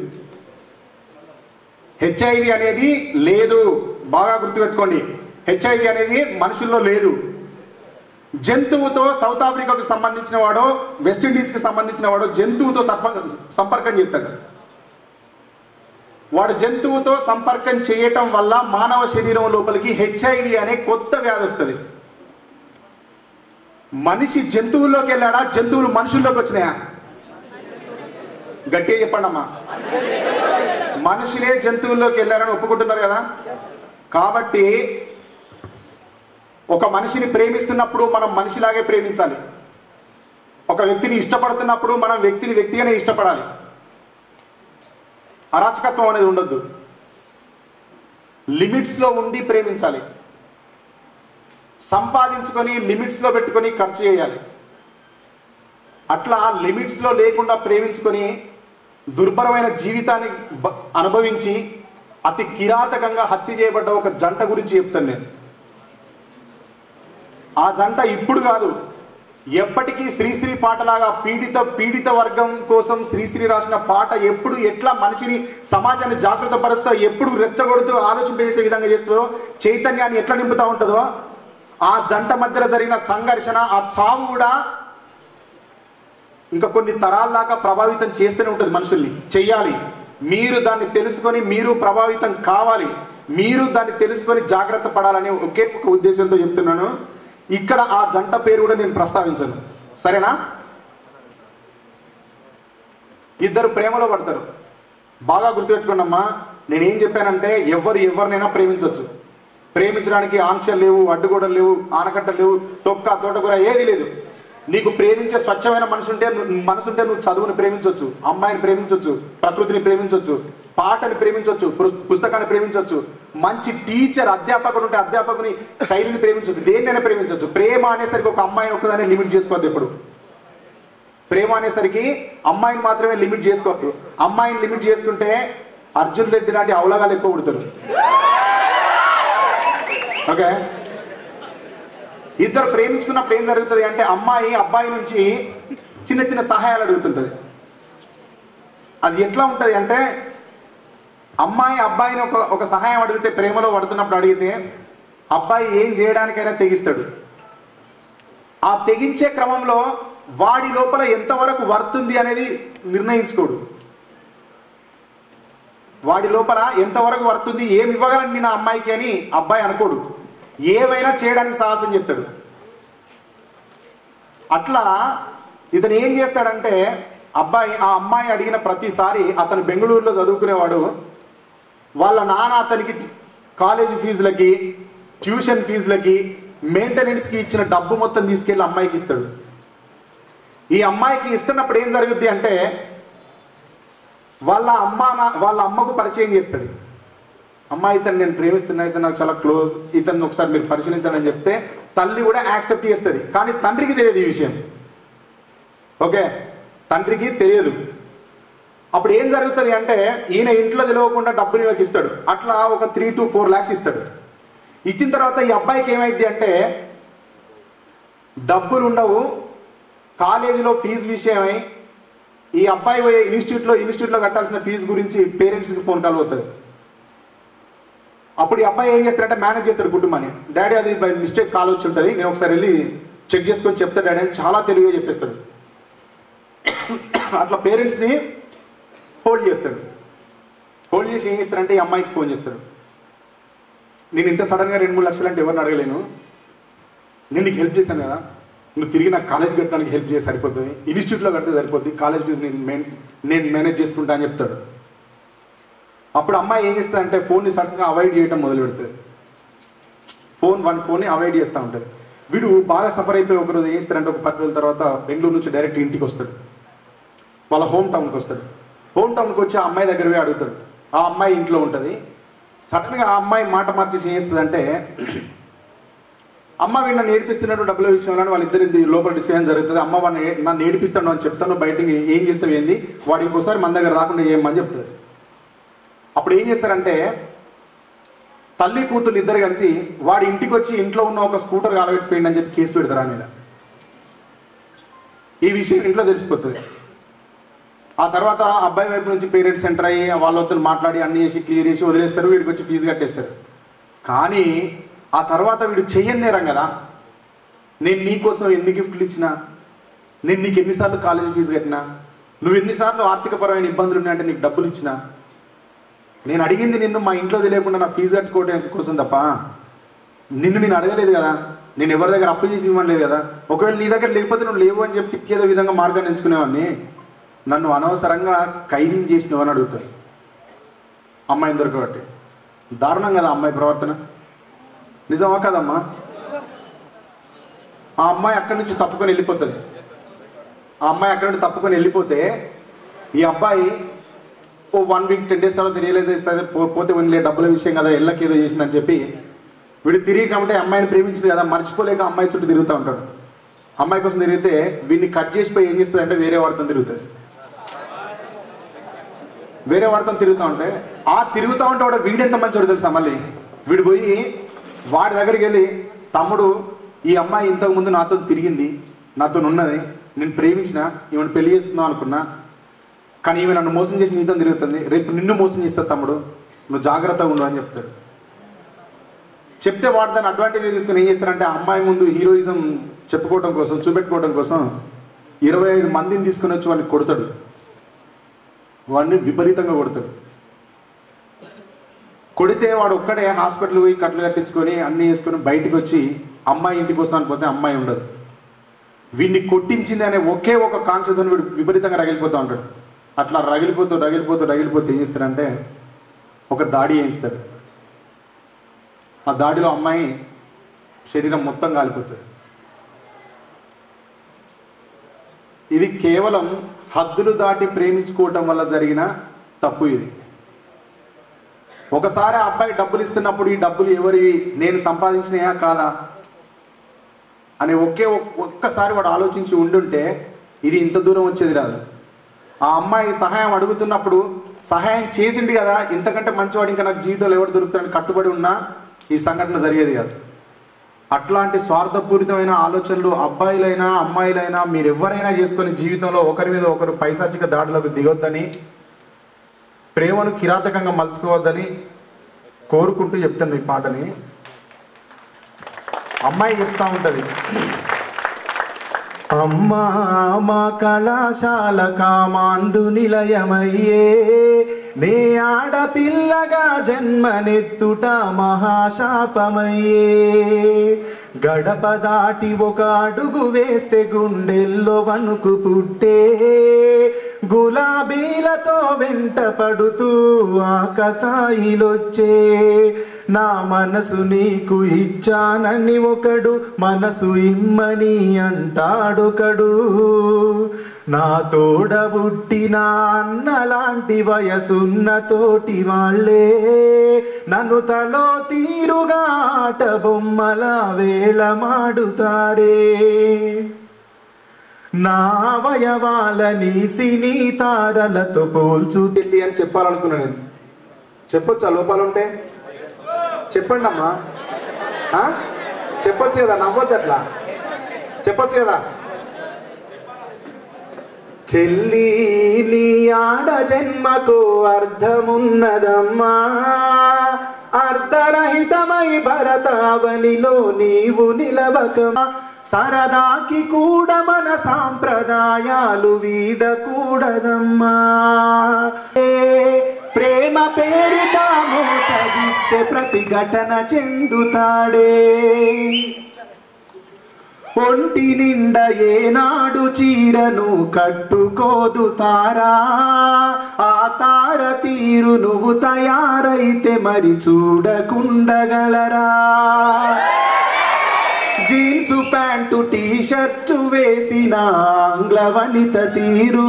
హెచ్ఐవి అనేది లేదు బాగా గుర్తుపెట్టుకోండి హెచ్ఐవి అనేది మనుషుల్లో లేదు జంతువుతో సౌత్ ఆఫ్రికాకు సంబంధించిన వాడో వెస్టిండీస్కి సంబంధించిన వాడో జంతువుతో సంప- సంపర్కం చేస్తాడు వాడు జంతువుతో సంపర్కం చేయటం వల్ల మానవ శరీరం లోపలికి హెచ్ఐవి అనే కొత్త వ్యాధి వస్తుంది మనిషి జంతువుల్లోకి వెళ్ళాడా జంతువులు మనుషుల్లోకి వచ్చినాయా గట్టిగా చెప్పండి అమ్మా మనుషులే జంతువుల్లోకి వెళ్ళారని ఒప్పుకుంటున్నారు కదా కాబట్టి ఒక మనిషిని ప్రేమిస్తున్నప్పుడు మనం మనిషిలాగే ప్రేమించాలి ఒక వ్యక్తిని ఇష్టపడుతున్నప్పుడు మనం వ్యక్తిని వ్యక్తిగానే ఇష్టపడాలి అరాచకత్వం అనేది ఉండొద్దు లిమిట్స్లో ఉండి ప్రేమించాలి సంపాదించుకొని లిమిట్స్లో పెట్టుకొని ఖర్చు చేయాలి అట్లా లిమిట్స్లో లేకుండా ప్రేమించుకొని దుర్భరమైన జీవితాన్ని బ- అనుభవించి అతి కిరాతకంగా హత్య చేయబడ్డ ఒక జంట గురించి చెప్తాను నేను ఆ జంట ఇప్పుడు కాదు ఎప్పటికీ శ్రీశ్రీ పాటలాగా పీడిత పీడిత వర్గం కోసం శ్రీశ్రీ రాసిన పాట ఎప్పుడు ఎట్లా మనిషిని సమాజాన్ని జాగృత పరుస్తూ ఎప్పుడు రెచ్చగొడుతూ ఆలోచింపజేసే విధంగా చేస్తుందో చైతన్యాన్ని ఎట్లా నింపుతూ ఉంటుందో ఆ జంట మధ్యలో జరిగిన సంఘర్షణ ఆ చావు కూడా ఇంకా కొన్ని తరాల దాకా ప్రభావితం చేస్తూనే ఉంటుంది మనుషుల్ని చెయ్యాలి మీరు దాన్ని తెలుసుకొని మీరు ప్రభావితం కావాలి మీరు దాన్ని తెలుసుకొని జాగ్రత్త పడాలని ఒకే ఒక ఉద్దేశంతో చెప్తున్నాను ఇక్కడ ఆ జంట పేరు కూడా నేను ప్రస్తావించను సరేనా ఇద్దరు ప్రేమలో పడతారు బాగా గుర్తుపెట్టుకోండి అమ్మా నేనేం చెప్పానంటే ఎవరు ఎవరినైనా ప్రేమించవచ్చు ప్రేమించడానికి ఆంక్షలు లేవు అడ్డుగోడలు లేవు ఆనకట్టలు లేవు తొక్క తోటకూర ఏది లేదు నీకు ప్రేమించే స్వచ్ఛమైన మనసు ఉంటే ను- మనసు ఉంటే నువ్వు చదువుని ప్రేమించవచ్చు అమ్మాయిని ప్రేమించవచ్చు ప్రకృతిని ప్రేమించవచ్చు పాటని ప్రేమించవచ్చు పు- పుస్తకాన్ని ప్రేమించవచ్చు మంచి టీచర్ అధ్యాపకుడు ఉంటే అధ్యాపకుని శైలిని ప్రేమించవచ్చు దేన్నైనా ప్రేమించవచ్చు ప్రేమ అనేసరికి ఒక అమ్మాయిని ఒక్కదాన్ని లిమిట్ చేసుకోవద్దు ఎప్పుడు ప్రేమ అనేసరికి అమ్మాయిని మాత్రమే లిమిట్ చేసుకోవద్దు అమ్మాయిని లిమిట్ చేసుకుంటే అర్జున్ రెడ్డి లాంటి అవలగాలు ఎక్కువ పుడతారు ఓకే ఇద్దరు ప్రేమించుకున్నప్పుడు ఏం జరుగుతుంది అంటే అమ్మాయి అబ్బాయి నుంచి చిన్న చిన్న సహాయాలు అడుగుతుంటుంది అది ఎట్లా ఉంటుంది అంటే అమ్మాయి అబ్బాయిని ఒక ఒక సహాయం అడిగితే ప్రేమలో పడుతున్నప్పుడు అడిగితే అబ్బాయి ఏం చేయడానికైనా తెగిస్తాడు ఆ తెగించే క్రమంలో వాడి లోపల ఎంతవరకు వర్తుంది అనేది నిర్ణయించుకోడు వాడి లోపల ఎంతవరకు వర్తుంది ఏమి ఇవ్వగలను నేను ఆ అమ్మాయికి అని అబ్బాయి అనుకోడు ఏవైనా చేయడానికి సాహసం చేస్తాడు అట్లా ఇతను ఏం చేస్తాడంటే అబ్బాయి ఆ అమ్మాయి అడిగిన ప్రతిసారి అతను బెంగళూరులో చదువుకునేవాడు వాళ్ళ నాన్న అతనికి కాలేజీ ఫీజులకి ట్యూషన్ ఫీజులకి మెయింటెనెన్స్కి ఇచ్చిన డబ్బు మొత్తం తీసుకెళ్ళి అమ్మాయికి ఇస్తాడు ఈ అమ్మాయికి ఇస్తున్నప్పుడు ఏం జరుగుద్ది అంటే వాళ్ళ అమ్మ నా- వాళ్ళ అమ్మకు పరిచయం చేస్తుంది అమ్మ ఇతను నేను ప్రేమిస్తున్నా ఇతను నాకు చాలా క్లోజ్ ఇతను ఒకసారి మీరు పరిశీలించండి అని చెప్తే తల్లి కూడా యాక్సెప్ట్ చేస్తుంది కానీ తండ్రికి తెలియదు ఈ విషయం ఓకే తండ్రికి తెలియదు అప్పుడు ఏం జరుగుతుంది అంటే ఈయన ఇంట్లో తెలియకుండా డబ్బులు ఈమెకి ఇస్తాడు అట్లా ఒక త్రీ టు ఫోర్ ల్యాక్స్ ఇస్తాడు ఇచ్చిన తర్వాత ఈ అబ్బాయికి ఏమైంది అంటే డబ్బులు ఉండవు కాలేజీలో ఫీజు విషయమై ఈ అబ్బాయి పోయే ఇన్స్టిట్యూట్లో ఇన్స్టిట్యూట్లో కట్టాల్సిన ఫీజు గురించి పేరెంట్స్కి ఫోన్ కాల్ అవుతుంది అప్పుడు ఈ అబ్బాయి ఏం చేస్తాడంటే మేనేజ్ చేస్తాడు కుటుంబాన్ని డాడీ అది బై మిస్టేక్ కాల్ వచ్చి ఉంటుంది నేను ఒకసారి వెళ్ళి చెక్ చేసుకొని చెప్తా డాడీ అని చాలా తెలివిగా చెప్పేస్తాడు అట్లా పేరెంట్స్ని హోల్డ్ చేస్తాడు హోల్డ్ చేసి ఏం చేస్తాడంటే ఈ అమ్మాయికి ఫోన్ చేస్తాడు నేను ఇంత సడన్గా రెండు మూడు లక్షలు అంటే ఎవరిని అడగలేను నేను నీకు హెల్ప్ చేశాను కదా నువ్వు తిరిగి నాకు కాలేజ్ కట్టడానికి హెల్ప్ చేసి సరిపోతుంది ఇన్స్టిట్యూట్లో కడితే సరిపోద్ది కాలేజ్ ఫీజు నేను మెయిన్ నేను మేనేజ్ చేసుకుంటా అని చెప్తాడు అప్పుడు అమ్మాయి ఏం చేస్తుందంటే ఫోన్ని సడన్గా అవాయిడ్ చేయడం మొదలు పెడుతుంది ఫోన్ వన్ ఫోన్ని అవాయిడ్ చేస్తూ ఉంటుంది వీడు బాగా సఫర్ అయిపోయి ఒకరోజు ఏం చేస్తారంటే ఒక పది రోజుల తర్వాత బెంగళూరు నుంచి డైరెక్ట్ ఇంటికి వస్తాడు వాళ్ళ హోమ్ టౌన్కి వస్తాడు హోమ్ టౌన్కి వచ్చి ఆ అమ్మాయి దగ్గర పోయి అడుగుతాడు ఆ అమ్మాయి ఇంట్లో ఉంటుంది సడన్గా ఆ అమ్మాయి మాట మార్చేసి ఏం చేస్తుందంటే అమ్మ వీడు నన్ను ఏడిపిస్తున్నాడు డబ్బుల విషయంలో వాళ్ళిద్దరి ఇది లోపల డిస్కషన్ జరుగుతుంది అమ్మ వాడిని ఏ- నన్ను ఏడిపిస్తాను అని చెప్తాను బయటికి ఏం చేస్తావు ఏంది వాడు ఇంకోసారి మన దగ్గర రాకుండా చేయమని చెప్తుంది అప్పుడు ఏం చేస్తారంటే తల్లి కూతురు ఇద్దరు కలిసి వాడి ఇంటికి వచ్చి ఇంట్లో ఉన్న ఒక స్కూటర్ కాలబెట్టిపోయింది అని చెప్పి కేసు పెడతారు ఆ మీద ఈ విషయం ఇంట్లో తెలిసిపోతుంది ఆ తర్వాత అబ్బాయి వైపు నుంచి పేరెంట్స్ సెంటర్ అయ్యి వాళ్ళతో మాట్లాడి అన్ని చేసి క్లియర్ చేసి వదిలేస్తారు వీడికి వచ్చి ఫీజు కట్టేస్తారు కానీ ఆ తర్వాత వీడు చెయ్యని నేరం కదా నేను నీకోసం ఎన్ని గిఫ్ట్లు ఇచ్చినా నేను నీకు ఎన్నిసార్లు కాలేజీ ఫీజు కట్టినా నువ్వు ఎన్నిసార్లు ఆర్థికపరమైన ఇబ్బందులు ఉన్నాయంటే నీకు డబ్బులు ఇచ్చినా నేను అడిగింది నిన్ను మా ఇంట్లో తెలియకుండా నా ఫీజు కట్టుకోవడం కోసం తప్ప నిన్ను నేను అడగలేదు కదా నేను ఎవరి దగ్గర అప్పు చేసి ఇవ్వలేదు కదా ఒకవేళ నీ దగ్గర లేకపోతే నువ్వు లేవు అని చెప్పి తిక్కేదో విధంగా మార్గాన్ని ఎంచుకునేవాడిని నన్ను అనవసరంగా ఖైదీం చేసినవని అడుగుతారు అమ్మాయిని దొరకబట్టి దారుణం కదా అమ్మాయి ప్రవర్తన నిజమా కదమ్మా ఆ అమ్మాయి అక్కడి నుంచి తప్పుకొని వెళ్ళిపోతుంది ఆ అమ్మాయి అక్కడి నుండి తప్పుకొని వెళ్ళిపోతే ఈ అబ్బాయి ఓ వన్ వీక్ టెన్ డేస్ తర్వాత రియలైజ్ చేస్తుంది పో- పోతే వన్లే డబ్బుల విషయం కదా ఎల్లకి ఏదో చేసిందని చెప్పి వీడు తిరిగి కాబట్టి అమ్మాయిని ప్రేమించింది కదా మర్చిపోలేక అమ్మాయి చుట్టూ తిరుగుతూ ఉంటాడు అమ్మాయి కోసం తిరిగితే వీడిని కట్ చేసిపోయి ఏం చేస్తుంది అంటే వేరే వాడితో తిరుగుతుంది వేరే వాడితో తిరుగుతూ ఉంటే ఆ తిరుగుతూ ఉంటే వాడు వీడెంత మంచోడు తెలుసా మళ్ళీ వీడు పోయి వాడి దగ్గరికి వెళ్ళి తమ్ముడు ఈ అమ్మాయి ఇంతకు ముందు నాతో తిరిగింది నాతో ఉన్నది నేను ప్రేమించిన ఈమెను పెళ్లి చేసుకుందాం అనుకున్నా కానీ ఈమె నన్ను మోసం చేసి నీతో తిరుగుతుంది రేపు నిన్ను మోసం చేస్తా తమ్ముడు నువ్వు జాగ్రత్తగా ఉండు అని చెప్తాడు చెప్తే వాడు దాన్ని అడ్వాంటేజ్ తీసుకుని ఏం చేస్తారంటే ఆ అమ్మాయి ముందు హీరోయిజం చెప్పుకోవడం కోసం చూపెట్టుకోవడం కోసం ఇరవై ఐదు మందిని తీసుకుని వచ్చి వాడిని కొడతాడు వాడిని విపరీతంగా కొడతాడు కొడితే వాడు ఒక్కడే హాస్పిటల్ పోయి కట్లు కట్టించుకొని అన్నీ వేసుకొని బయటికి వచ్చి అమ్మాయి ఇంటికి వస్తాను పోతే అమ్మాయి ఉండదు వీడిని కొట్టించింది అనే ఒకే ఒక కాన్షియస్తో వీడు విపరీతంగా రగిలిపోతూ ఉంటాడు అట్లా రగిలిపోతూ రగిలిపోతూ రగిలిపోతూ ఏం చేస్తారంటే ఒక దాడి వేయిస్తారు ఆ దాడిలో అమ్మాయి శరీరం మొత్తం కాలిపోతుంది ఇది కేవలం హద్దులు దాటి ప్రేమించుకోవటం వల్ల జరిగిన తప్పు ఇది ఒకసారి ఆ అబ్బాయి డబ్బులు ఇస్తున్నప్పుడు ఈ డబ్బులు ఎవరివి నేను సంపాదించినయా కాదా అని ఒకే ఒక్- ఒక్కసారి వాడు ఆలోచించి ఉండుంటే ఇది ఇంత దూరం వచ్చేది రాదు ఆ అమ్మాయి సహాయం అడుగుతున్నప్పుడు సహాయం చేసింది కదా ఇంతకంటే మంచివాడు ఇంకా నాకు జీవితంలో ఎవరు దొరుకుతాడని కట్టుబడి ఉన్నా ఈ సంఘటన జరిగేది కాదు అట్లాంటి స్వార్థపూరితమైన ఆలోచనలు అబ్బాయిలైనా అమ్మాయిలైనా మీరు ఎవరైనా చేసుకొని జీవితంలో ఒకరి మీద ఒకరు పైశాచిక దాడులకు దిగొద్దని ప్రేమను కిరాతకంగా మలుచుకోవద్దని కోరుకుంటూ చెప్తాను ఈ పాటని అమ్మాయి చెప్తా ఉంటది అమ్మా మా కళాశాల కామాందు నిలయమయ్యే నే ఆడపిల్లగా జన్మనెత్తుట మహాశాపమయ్యే గడప దాటి ఒక అడుగు వేస్తే గుండెల్లో వణుకు పుట్టే గులాబీలతో వెంట పడుతూ ఆకతాయిలొచ్చే నా మనసు నీకు ఇచ్చానని ఒకడు మనసు ఇమ్మని అంటాడొకడు నా తోడబుట్టిన అన్నలాంటి వయసున్న తోటి వాళ్ళే నన్ను తలో తీరుగా ఆట బొమ్మల వేళమాడుతారే నా అవయవాలని సినీ తారలతో పోల్చు తెల్లి అని చెప్పాలనుకున్నా నేను చెప్పొచ్చా లోపాలుంటే చెప్పండి అమ్మా ఆ? చెప్పొచ్చు కదా నవ్వద్దు అట్లా చెప్పొచ్చు కదా చెల్లి నీ ఆడ జన్మకు అర్థమున్నదమ్మా అర్ధరహితమై భరతావనిలో నీవు నిలవకమా సరదాకి కూడా మన సాంప్రదాయాలు వీడకూడదమ్మా ఏ ప్రేమ పేరిట మోసగిస్తే ప్రతిఘటన చెందుతాడే ఒంటి నిండా ఏనాడు చీరను కట్టుకోదు తారా ఆ తార తీరు నువ్వు తయారైతే మరి చూడకుండగలరా జీన్స్ ప్యాంటు టీ షర్టు వేసిన ఆంగ్ల వనిత తీరు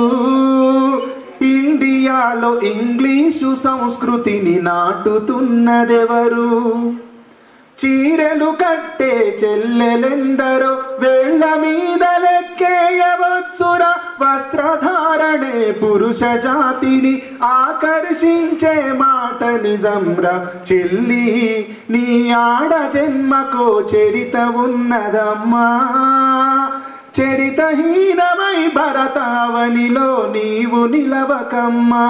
ఇండియాలో ఇంగ్లీషు సంస్కృతిని నాటుతున్నదెవరు చీరలు కట్టే చెల్లెలెందరో వేళ్ళ మీద లెక్కేయవచ్చురా వస్త్రధారణే పురుష జాతిని ఆకర్షించే మాట నిజంరా చెల్లి నీ ఆడ జన్మకో చరిత ఉన్నదమ్మా చరితహీనమై భరతావనిలో నీవు నిలవకమ్మా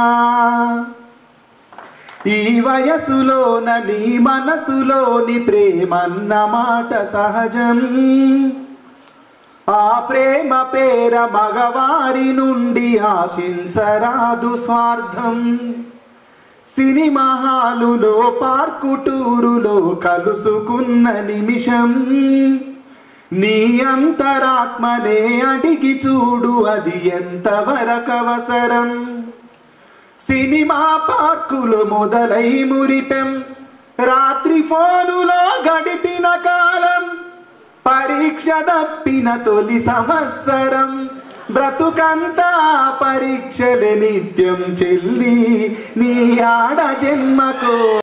ఈ వయసులోన నీ మనసులోని ప్రేమన్న మాట సహజం ఆ ప్రేమ పేర మగవారి నుండి ఆశించరాదు స్వార్థం సినిమా హాలులో పార్కు టూరులో కలుసుకున్న నిమిషం నీ అంతరాత్మనే అడిగి చూడు అది ఎంతవరకు అవసరం సినిమా పార్కులు మొదలై మురిపెం రాత్రి ఫోనులో గడిపిన కాలం పరీక్ష తప్పిన తొలి సంవత్సరం బ్రతుకంతా పరీక్షలే నిత్యం చెల్లి నీ ఆడ జన్మకో